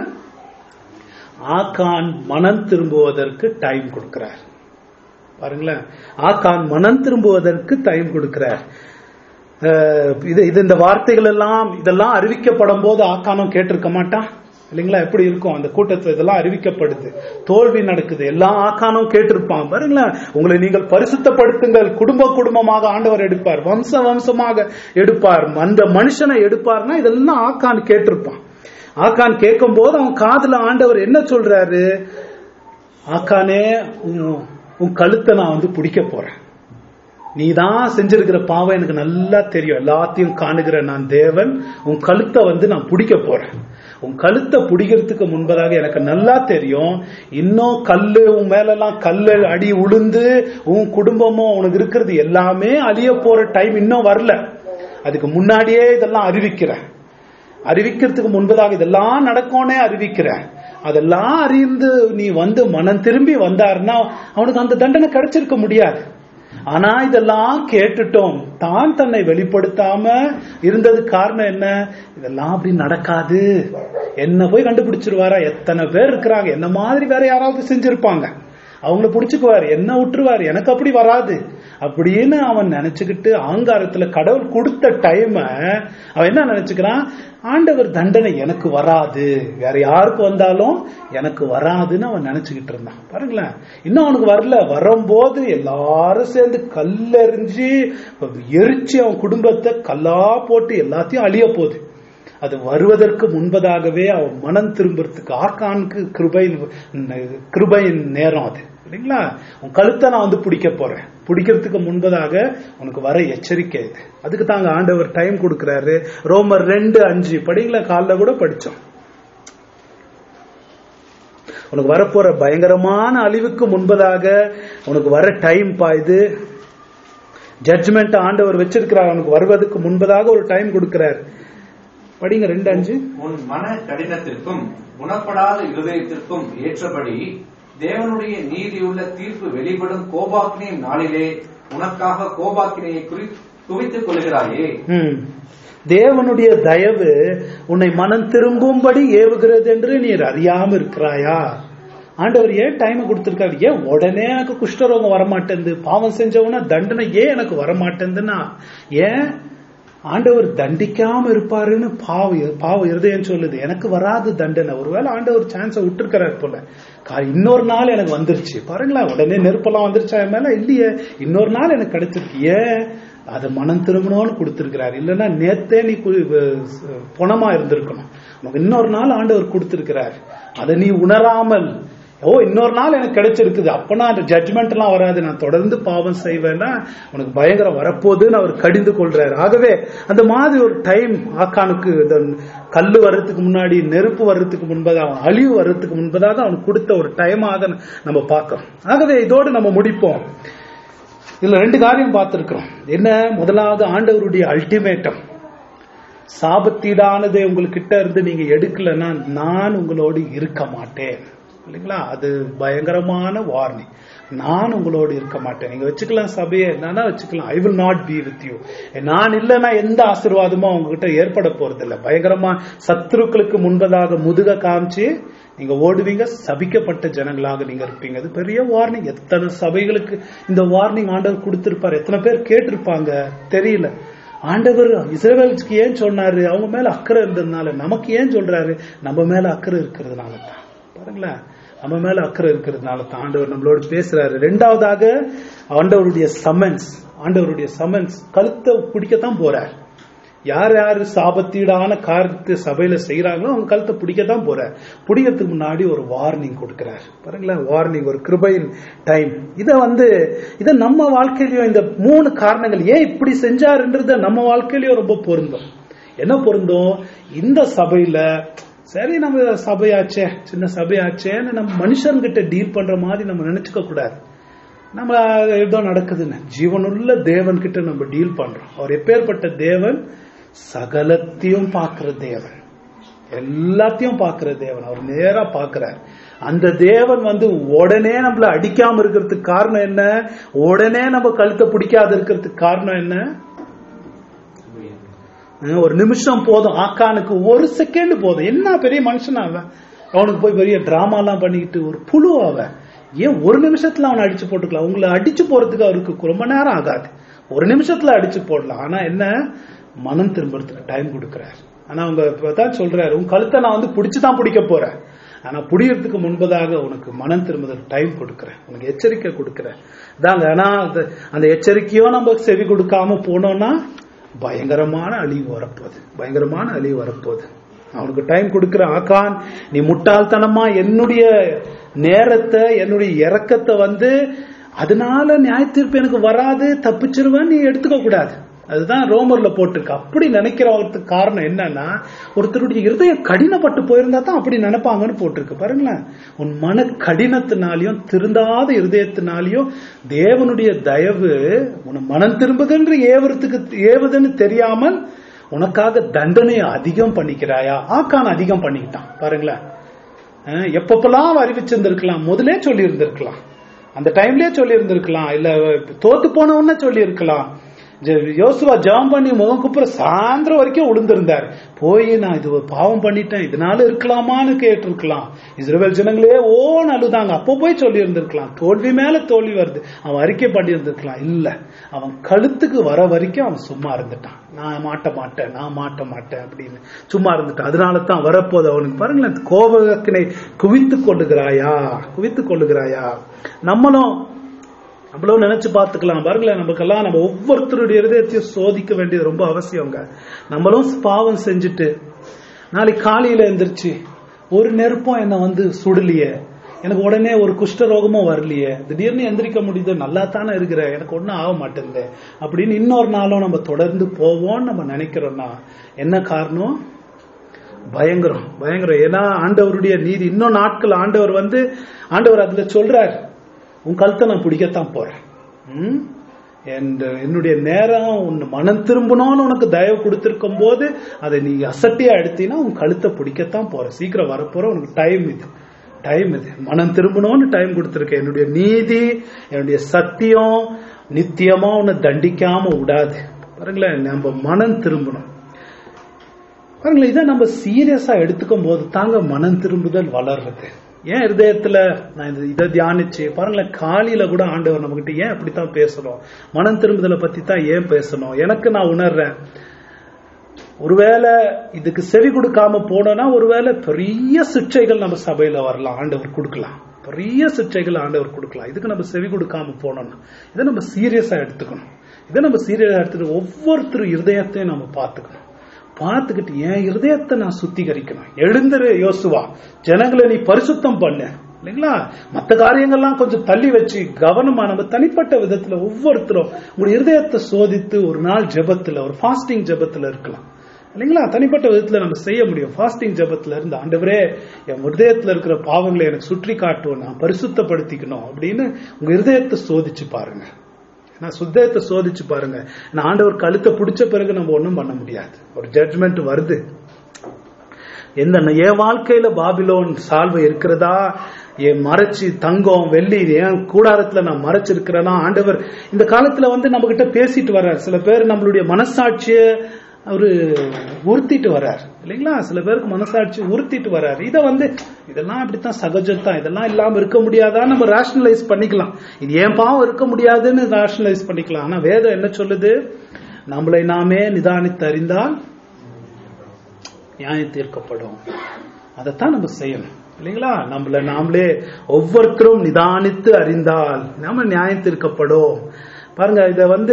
ஆக்கான் மனம் திரும்புவதற்கு டைம் கொடுக்கிறார் பாருங்களேன் ஆக்கான் மனம் திரும்புவதற்கு டைம் கொடுக்கிறார் அஹ் இது இது இந்த வார்த்தைகள் எல்லாம் இதெல்லாம் அறிவிக்கப்படும் போது ஆக்கானும் கேட்டிருக்க மாட்டான் இல்லைங்களா எப்படி இருக்கும் அந்த கூட்டத்துல இதெல்லாம் அறிவிக்கப்படுது தோல்வி நடக்குது எல்லா ஆக்கானும் கேட்டிருப்பான் பாருங்களேன் உங்களை நீங்கள் பரிசுத்தப்படுத்துங்கள் குடும்ப குடும்பமாக ஆண்டவர் எடுப்பார் வம்ச வம்சமாக எடுப்பார் அந்த மனுஷனை எடுப்பார்னா இதெல்லாம் ஆக்கான் கேட்டிருப்பான் ஆக்கான் கேட்கும் போது அவன் காதுல ஆண்டவர் என்ன சொல்றாரு ஆக்கானே உன்- உன் கழுத்தை நான் வந்து பிடிக்க போறேன் நீ தான் செஞ்சிருக்கிற பாவம் எனக்கு நல்லா தெரியும் எல்லாத்தையும் காணுகிற நான் தேவன் உன் கழுத்தை வந்து நான் பிடிக்க போறேன் உன் கழுத்தை பிடிக்கிறதுக்கு முன்பதாக எனக்கு நல்லா தெரியும் இன்னும் கல்லு உன் மேலெல்லாம் கல்லு அடி உளுந்து உன் குடும்பமும் உனக்கு இருக்கிறது எல்லாமே அழிய போற டைம் இன்னும் வரல அதுக்கு முன்னாடியே இதெல்லாம் அறிவிக்கிறேன் அறிவிக்கிறதுக்கு முன்பதாக இதெல்லாம் நடக்கும்னே அறிவிக்கிறேன் அதெல்லாம் அறிந்து நீ வந்து மனம் திரும்பி வந்தாருன்னா அவனுக்கு அந்த தண்டனை கிடைச்சிருக்க முடியாது ஆனா இதெல்லாம் கேட்டுட்டோம் தான் தன்னை வெளிப்படுத்தாம இருந்தது காரணம் என்ன இதெல்லாம் அப்படி நடக்காது என்ன போய் கண்டுபிடிச்சிருவாரா எத்தனை பேர் இருக்கிறாங்க என்ன மாதிரி வேற யாராவது செஞ்சிருப்பாங்க அவங்கள புடிச்சுக்குவாரு என்ன விட்டுருவாரு எனக்கு அப்படி வராது அப்படின்னு அவன் நினைச்சுக்கிட்டு ஆங்காரத்துல கடவுள் கொடுத்த டைம அவன் என்ன நினைச்சுக்கிறான் ஆண்டவர் தண்டனை எனக்கு வராது வேற யாருக்கு வந்தாலும் எனக்கு வராதுன்னு அவன் நினைச்சுக்கிட்டு இருந்தான் பாருங்களேன் இன்னும் அவனுக்கு வரல வரும்போது எல்லாரும் சேர்ந்து கல்லெறிஞ்சு எரிச்சு அவன் குடும்பத்தை கல்லா போட்டு எல்லாத்தையும் அழிய போகுது அது வருவதற்கு முன்பதாகவே அவன் மனம் திரும்புறதுக்கு ஆக்கானுக்கு கிருபையின் கிருபையின் நேரம் அது இல்லைங்களா உன் கழுத்தை நான் வந்து பிடிக்க போறேன் பிடிக்கிறதுக்கு முன்பதாக உனக்கு வர எச்சரிக்கை இது அதுக்கு தாங்க ஆண்டவர் டைம் கொடுக்கிறாரு ரோமர் ரெண்டு அஞ்சு படிங்களா காலைல கூட படிச்சோம் உனக்கு வரப்போற பயங்கரமான அழிவுக்கு முன்பதாக உனக்கு வர டைம் பா இது ஜட்ஜ்மெண்ட் ஆண்டவர் வச்சிருக்கிறார் அவனுக்கு வருவதற்கு முன்பதாக ஒரு டைம் கொடுக்கிறார் படிங்க ரெண்டு அஞ்சு உன் மன கடினத்திற்கும் குணப்படாத இருதயத்திற்கும் ஏற்றபடி தேவனுடைய நீதியுள்ள தீர்ப்பு வெளிப்படும் கோபாக்கினியின் நாளிலே உனக்காக கோபாக்கினையை குறி குவித்துக் கொள்கிறாயே ம். தேவனுடைய தயவு உன்னை மனம் திரும்பும்படி ஏவுகிறது என்று நீர் அறியாம இருக்கிறாயா ஆண்டவர் ஏன் டைம் கொடுத்திருக்காரு ஏன் உடனே எனக்கு குஷ்டரோகம் வரமாட்டேங்குது பாவம் செஞ்சவன தண்டனை ஏன் எனக்கு வரமாட்டேங்குதுன்னா ஏன் ஆண்டவர் தண்டிக்காம இருப்பாருன்னு பாவ பாவ இருதயம் சொல்லுது எனக்கு வராது தண்டனை ஒருவேளை ஆண்டவர் சான்ஸை விட்டுருக்கிறார் போல கா- இன்னொரு நாள் எனக்கு வந்துருச்சு பாருங்களேன் உடனே நெருப்பெல்லாம் வந்துருச்சா என் மேல இல்லையே இன்னொரு நாள் எனக்கு கிடைச்சிருக்கு ஏன் அதை மனம் திரும்பணும்னு கொடுத்திருக்கிறார் இல்லைன்னா நேத்தே நீ கு- அஹ் பணமா இருந்திருக்கணும் உனக்கு இன்னொரு நாள் ஆண்டவர் கொடுத்திருக்கிறார் அதை நீ உணராமல் ஓ இன்னொரு நாள் எனக்கு கிடைச்சிருக்குது அப்பனா அந்த ஜட்மெண்ட் எல்லாம் வராது நான் தொடர்ந்து பாவம் செய்வேன்னா உனக்கு பயங்கரம் வரப்போகுதுன்னு அவர் கடிந்து கொள்றாரு ஆகவே அந்த மாதிரி ஒரு டைம் ஆக்கானுக்கு இந்த கல்லு வர்றதுக்கு முன்னாடி நெருப்பு வர்றதுக்கு முன்பதாக அவன் அழிவு வர்றதுக்கு முன்பதாக அவனுக்கு கொடுத்த ஒரு டைமாக நம்ம பார்க்கிறோம் ஆகவே இதோடு நம்ம முடிப்போம் இதுல ரெண்டு காரியம் பார்த்திருக்கிறோம் என்ன முதலாவது ஆண்டவருடைய அல்டிமேட்டம் சாபத்தீடானதை உங்ககிட்ட இருந்து நீங்க எடுக்கலன்னா நான் உங்களோடு இருக்க மாட்டேன் இல்லைங்களா அது பயங்கரமான வார்னிங் நான் உங்களோடு இருக்க மாட்டேன் நீங்க வச்சுக்கலாம் சபையை என்னன்னா வச்சுக்கலாம் I will not be with you நான் இல்லைன்னா எந்த ஆசீர்வாதமும் உங்ககிட்ட ஏற்பட போறது இல்ல பயங்கரமா சத்துருக்களுக்கு முன்பதாக முதுக காமிச்சு நீங்க ஓடுவீங்க சபிக்கப்பட்ட ஜனங்களாக நீங்க இருப்பீங்க அது பெரிய வார்னிங் எத்தனை சபைகளுக்கு இந்த வார்னிங் ஆண்டவர் கொடுத்திருப்பாரு எத்தனை பேர் கேட்டிருப்பாங்க தெரியல ஆண்டவர் இஸ்ரேலுக்கு ஏன் சொன்னாரு அவங்க மேல அக்கறை இருந்ததுனால நமக்கு ஏன் சொல்றாரு நம்ம மேல அக்கறை இருக்கிறதுனால தான் பாருங்களேன் நம்ம மேல அக்கறை இருக்கிறதுனால தான் ஆண்டவர் நம்மளோட பேசுறாரு ரெண்டாவதாக ஆண்டவருடைய சமன்ஸ் ஆண்டவருடைய சமன்ஸ் கழுத்தை பிடிக்கத்தான் போறார் யார் யாரு சாபத்தீடான காரியத்தை சபையில செய்யறாங்களோ அவங்க கழுத்தை பிடிக்கத்தான் போறார் பிடிக்கிறதுக்கு முன்னாடி ஒரு வார்னிங் கொடுக்கிறார் பாருங்களேன் வார்னிங் ஒரு கிருபையின் டைம் இத வந்து இத நம்ம வாழ்க்கையிலயும் இந்த மூணு காரணங்கள் ஏன் இப்படி செஞ்சாருன்றத நம்ம வாழ்க்கையிலயும் ரொம்ப பொருந்தும் என்ன பொருந்தும் இந்த சபையில சரி நம்ம சபையாச்சே சின்ன சபையாச்சேன்னு நம்ம மனுஷன்கிட்ட டீல் பண்ற மாதிரி நம்ம நினைச்சுக்க கூடாது நம்ம ஏதோ நடக்குதுன்னு ஜீவனுள்ள தேவன் கிட்ட நம்ம டீல் பண்றோம் அவர் எப்பேற்பட்ட தேவன் சகலத்தையும் பார்க்கிற தேவன் எல்லாத்தையும் பார்க்கிற தேவன் அவர் நேரா பார்க்கிறார் அந்த தேவன் வந்து உடனே நம்மள அடிக்காம இருக்கிறதுக்கு காரணம் என்ன உடனே நம்ம கழுத்தை பிடிக்காத இருக்கிறதுக்கு காரணம் என்ன அஹ் ஒரு நிமிஷம் போதும் ஆக்கானுக்கு ஒரு செகண்ட் போதும் என்ன பெரிய மனுஷன் அவன் அவனுக்கு போய் பெரிய டிராமா எல்லாம் பண்ணிக்கிட்டு ஒரு புழு அவன் ஏன் ஒரு நிமிஷத்துல அவனை அடிச்சு போட்டுக்கலாம் உங்களை அடிச்சு போறதுக்கு அவருக்கு ரொம்ப நேரம் ஆகாது ஒரு நிமிஷத்துல அடிச்சு போடலாம் ஆனா என்ன மனம் திரும்புறதுக்கு டைம் கொடுக்கறாரு ஆனா அவங்க இப்பதான் சொல்றாரு உன் கழுத்தை நான் வந்து பிடிச்சுதான் பிடிக்க போறேன் ஆனா புடியறதுக்கு முன்பதாக உனக்கு மனம் திரும்புதல் டைம் கொடுக்கறேன் உனக்கு எச்சரிக்கை கொடுக்கறேன் தாங்க ஆனா அது- அந்த எச்சரிக்கையும் நம்ம செவி கொடுக்காம போனோம்னா பயங்கரமான அழிவு வரப்போகுது பயங்கரமான அழிவு வரப்போகுது அவனுக்கு டைம் கொடுக்கிற ஆக்கான் நீ முட்டாள்தனமா என்னுடைய நேரத்தை என்னுடைய இறக்கத்தை வந்து அதனால நியாய தீர்ப்பு எனக்கு வராது தப்பிச்சிருவேன் நீ எடுத்துக்க கூடாது அதுதான் ரோமர்ல போட்டிருக்கு அப்படி நினைக்கிறவங்களுக்கு காரணம் என்னன்னா ஒருத்தருடைய இருதயம் கடினப்பட்டு போயிருந்தா தான் அப்படி நினைப்பாங்கன்னு போட்டிருக்கு பாருங்களேன் உன் மன கடினத்தினாலையும் திருந்தாத இருதயத்தினாலையும் தேவனுடைய தயவு உன் மனம் திரும்புதென்று ஏவுறதுக்கு ஏவுதுன்னு தெரியாமல் உனக்காக தண்டனையை அதிகம் பண்ணிக்கிறாயா ஆக்கான் அதிகம் பண்ணிக்கிட்டான் பாருங்களேன் அஹ் எப்பப்பெல்லாம் அவன் அறிவிச்சிருந்திருக்கலாம் முதலே சொல்லி இருந்திருக்கலாம் அந்த டைம்லயே சொல்லி இருந்திருக்கலாம் இல்ல தோத்து போன உடனே சொல்லி இருக்கலாம் யோசுவா ஜாம் பண்ணி முகம் குப்புற சாயந்தரம் வரைக்கும் விழுந்திருந்தார் போய் நான் இது ஒரு பாவம் பண்ணிட்டேன் இதனால இருக்கலாமான்னு கேட்டிருக்கலாம் இஸ்ரேல் ஜனங்களே ஓன்னு அழுதாங்க அப்போ போய் சொல்லி இருந்திருக்கலாம் தோல்வி மேல தோல்வி வருது அவன் அறிக்கை பண்ணி இருந்திருக்கலாம் இல்ல அவன் கழுத்துக்கு வர வரைக்கும் அவன் சும்மா இருந்துட்டான் நான் மாட்ட மாட்டேன் நான் மாட்ட மாட்டேன் அப்படின்னு சும்மா இருந்துட்டான் அதனால தான் வரப்போது அவனுக்கு பாருங்களேன் கோபத்தினை குவித்துக் கொள்ளுகிறாயா குவித்துக் கொள்ளுகிறாயா நம்மளும் நம்மளும் நினைச்சு பார்த்துக்கலாம் பாருங்களேன் நமக்கெல்லாம் நம்ம ஒவ்வொருத்தருடைய இருதயத்தையும் சோதிக்க வேண்டியது ரொம்ப அவசியங்க நம்மளும் பாவம் செஞ்சுட்டு நாளைக்கு காலையில எந்திரிச்சு ஒரு நெருப்பம் என்ன வந்து சுடலையே எனக்கு உடனே ஒரு குஷ்டரோகமும் வரலையே திடீர்னு எந்திரிக்க முடியுது நல்லா தானே இருக்கிற எனக்கு ஒன்றும் ஆக மாட்டேங்குது அப்படின்னு இன்னொரு நாளும் நம்ம தொடர்ந்து போவோம்னு நம்ம நினைக்கிறோம்னா என்ன காரணம் பயங்கரம் பயங்கரம் ஏன்னா ஆண்டவருடைய நீதி இன்னும் நாட்கள் ஆண்டவர் வந்து ஆண்டவர் அதுல சொல்றார் உன் கழுத்தை நான் பிடிக்கத்தான் போறேன் ம்? And, uh, என்னுடைய நேரம் உன் மனம் திரும்பணும்னு உனக்கு தயவு கொடுத்திருக்கும் போது அதை நீ அசட்டியா எடுத்தீங்கன்னா உன் கழுத்தை பிடிக்கத்தான் போற சீக்கிரம் வரப்போற உனக்கு டைம் இது டைம் இது மனம் திரும்பணும்னு டைம் கொடுத்திருக்கேன் என்னுடைய நீதி என்னுடைய சத்தியம் நித்தியமா உன்னை தண்டிக்காம விடாது பாருங்களேன் நம்ம மனம் திரும்பணும் பாருங்களேன் இதை நம்ம சீரியஸா எடுத்துக்கும் போது தாங்க மனம் திரும்புதல் வளர்றது ஏன் இருதயத்துல நான் இது- இதை தியானிச்சு பாருங்களேன் காலையில கூட ஆண்டவர் நம்மகிட்ட ஏன் அப்படித்தான் பேசணும் மனம் திரும்புதலை பத்தி தான் ஏன் பேசணும் எனக்கு நான் உணர்றேன் ஒருவேளை இதுக்கு செவி கொடுக்காம போனோம்னா ஒருவேளை பெரிய சிக்ஷைகள் நம்ம சபையில வரலாம் ஆண்டவர் கொடுக்கலாம் பெரிய சிக்ஷைகள் ஆண்டவர் கொடுக்கலாம் இதுக்கு நம்ம செவி கொடுக்காம போனோம்னா இதை நம்ம சீரியஸா எடுத்துக்கணும் இதை நம்ம சீரியஸா எடுத்துட்டு ஒவ்வொருத்தரும் இருதயத்தையும் நம்ம பார்த்துக்கணும் பார்த்துக்கிட்டு என் இருதயத்தை நான் சுத்திகரிக்கணும் எழுந்துரு யோசுவா ஜனங்களை நீ பரிசுத்தம் பண்ணு இல்லைங்களா மற்ற காரியங்கள்லாம் கொஞ்சம் தள்ளி வச்சு கவனமா நம்ம தனிப்பட்ட விதத்துல ஒவ்வொருத்தரும் உங்களுடைய இருதயத்தை சோதித்து ஒரு நாள் ஜெபத்துல ஒரு ஃபாஸ்டிங் ஜெபத்துல இருக்கலாம் இல்லைங்களா தனிப்பட்ட விதத்துல நம்ம செய்ய முடியும் ஃபாஸ்டிங் ஜெபத்துல இருந்து ஆண்டவரே என் இருதயத்துல இருக்கிற பாவங்களை எனக்கு சுற்றி காட்டும் நான் பரிசுத்தப்படுத்திக்கணும் அப்படின்னு உங்க இருதயத்தை சோதிச்சு பாருங்க நான் சுத்தத்தை சோதிச்சு பாருங்க நான் ஆண்டவர் கழுத்தை பிடிச்ச பிறகு நம்ம ஒண்ணும் பண்ண முடியாது ஒரு ஜட்ஜ்மெண்ட் வருது எந்த என் வாழ்க்கையில பாபிலோன் சால்வை இருக்கிறதா என் மறைச்சு தங்கம் வெள்ளி என் கூடாரத்துல நான் மறைச்சிருக்கிறேன்னா ஆண்டவர் இந்த காலத்துல வந்து நம்ம கிட்ட பேசிட்டு வர்றார் சில பேர் நம்மளுடைய மனசாட்சிய அவரு உறுத்திட்டு வர்றார் இல்லைங்களா சில பேருக்கு மனசாட்சி உறுத்திட்டு வர்றாரு இதை வந்து இதெல்லாம் இப்படித்தான் சகஜத்தான் இதெல்லாம் இல்லாம இருக்க முடியாதான்னு நம்ம ரேஷனலைஸ் பண்ணிக்கலாம் இது ஏன் பாவம் இருக்க முடியாதுன்னு ரேஷனலைஸ் பண்ணிக்கலாம் ஆனா வேதம் என்ன சொல்லுது நம்மளை நாமே நிதானித்து அறிந்தால் நியாயம் தீர்க்கப்படும் அதைத்தான் நம்ம செய்யணும் இல்லைங்களா நம்மள நாமளே ஒவ்வொருத்தரும் நிதானித்து அறிந்தால் நாம நியாயம் தீர்க்கப்படும் பாருங்க இத வந்து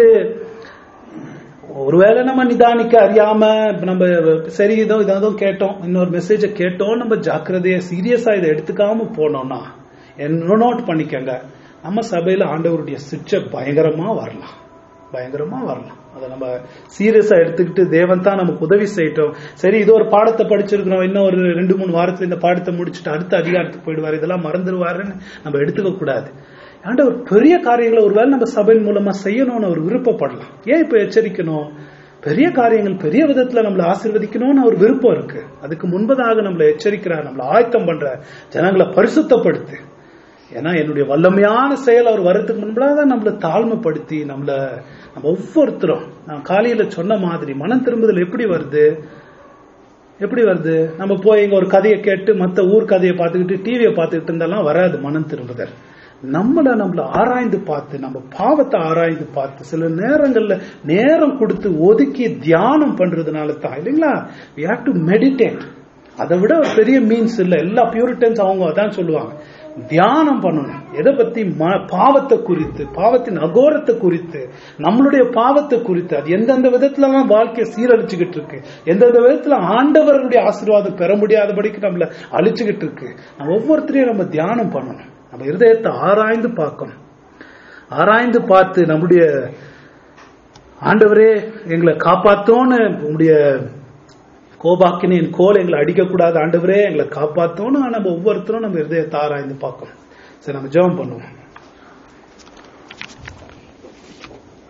ஒருவேளை நம்ம நிதானிக்க அறியாம இப்ப நம்ம சரி இதோ இதோ கேட்டோம் இன்னொரு மெசேஜ கேட்டோம் நம்ம ஜாக்கிரதையா சீரியஸா இதை எடுத்துக்காம போனோம்னா என்ன நோட் பண்ணிக்கங்க நம்ம சபையில ஆண்டவருடைய சிக்ஷை பயங்கரமா வரலாம் பயங்கரமா வரலாம் அதை நம்ம சீரியஸா எடுத்துக்கிட்டு தேவன் தான் நமக்கு உதவி செய்யட்டும் சரி இது ஒரு பாடத்தை படிச்சிருக்கிறோம் இன்னும் ஒரு ரெண்டு மூணு வாரத்துல இந்த பாடத்தை முடிச்சுட்டு அடுத்த அதிகாரத்துக்கு போயிடுவார் இதெல்லாம் மறந்துடுவாருன்னு நம்ம எடுத்துக்க கூடாது ஆண்டவர் பெரிய காரியங்களை ஒருவேளை நம்ம சபையின் மூலமா செய்யணும்னு அவர் விருப்பப்படலாம் ஏன் இப்ப எச்சரிக்கணும் பெரிய காரியங்கள் பெரிய விதத்துல நம்மளை ஆசீர்வதிக்கணும்னு அவர் விருப்பம் இருக்கு அதுக்கு முன்பதாக நம்மளை எச்சரிக்கிறார் நம்மளை ஆயத்தம் பண்ற ஜனங்களை பரிசுத்தப்படுத்து ஏன்னா என்னுடைய வல்லமையான செயல் அவர் வர்றதுக்கு முன்பதாக தான் நம்மளை தாழ்மைப்படுத்தி நம்மள நம்ம ஒவ்வொருத்தரும் நான் காலையில சொன்ன மாதிரி மனம் திரும்புதல் எப்படி வருது எப்படி வருது நம்ம போய் இங்க ஒரு கதையை கேட்டு மத்த ஊர் கதையை பார்த்துக்கிட்டு டிவியை பார்த்துக்கிட்டு இருந்தாலும் வராது மனம் திரும்புதல் நம்மள நம்மள ஆராய்ந்து பார்த்து நம்ம பாவத்தை ஆராய்ந்து பார்த்து சில நேரங்கள்ல நேரம் கொடுத்து ஒதுக்கி தியானம் பண்றதுனால தான் இல்லைங்களா we have to meditate அதை விட ஒரு பெரிய மீன்ஸ் இல்ல எல்லா பியூரிட்டன்ஸ் அவங்க அதான் சொல்லுவாங்க தியானம் பண்ணணும் எதை பத்தி ம- பாவத்தை குறித்து பாவத்தின் அகோரத்தை குறித்து நம்மளுடைய பாவத்தை குறித்து அது எந்தெந்த விதத்துல எல்லாம் வாழ்க்கையை சீரழிச்சுக்கிட்டு இருக்கு எந்தெந்த விதத்துல ஆண்டவர்களுடைய ஆசீர்வாதம் பெற முடியாதபடிக்கு நம்மள அழிச்சுக்கிட்டு இருக்கு நம்ம ஒவ்வொருத்தரையும் நம்ம தியானம் பண்ணணும் நம்ம இருதயத்தை ஆராய்ந்து பார்க்கணும் ஆராய்ந்து பார்த்து நம்முடைய ஆண்டவரே எங்களை காப்பாத்தோன்னு உங்களுடைய கோபாக்கினின் கோல் எங்களை அடிக்கக்கூடாது ஆண்டவரே எங்களை காப்பாத்தோன்னு நம்ம ஒவ்வொருத்தரும் நம்ம இருதயத்தை ஆராய்ந்து பார்க்கணும் சரி நம்ம ஜெபம் பண்ணுவோம்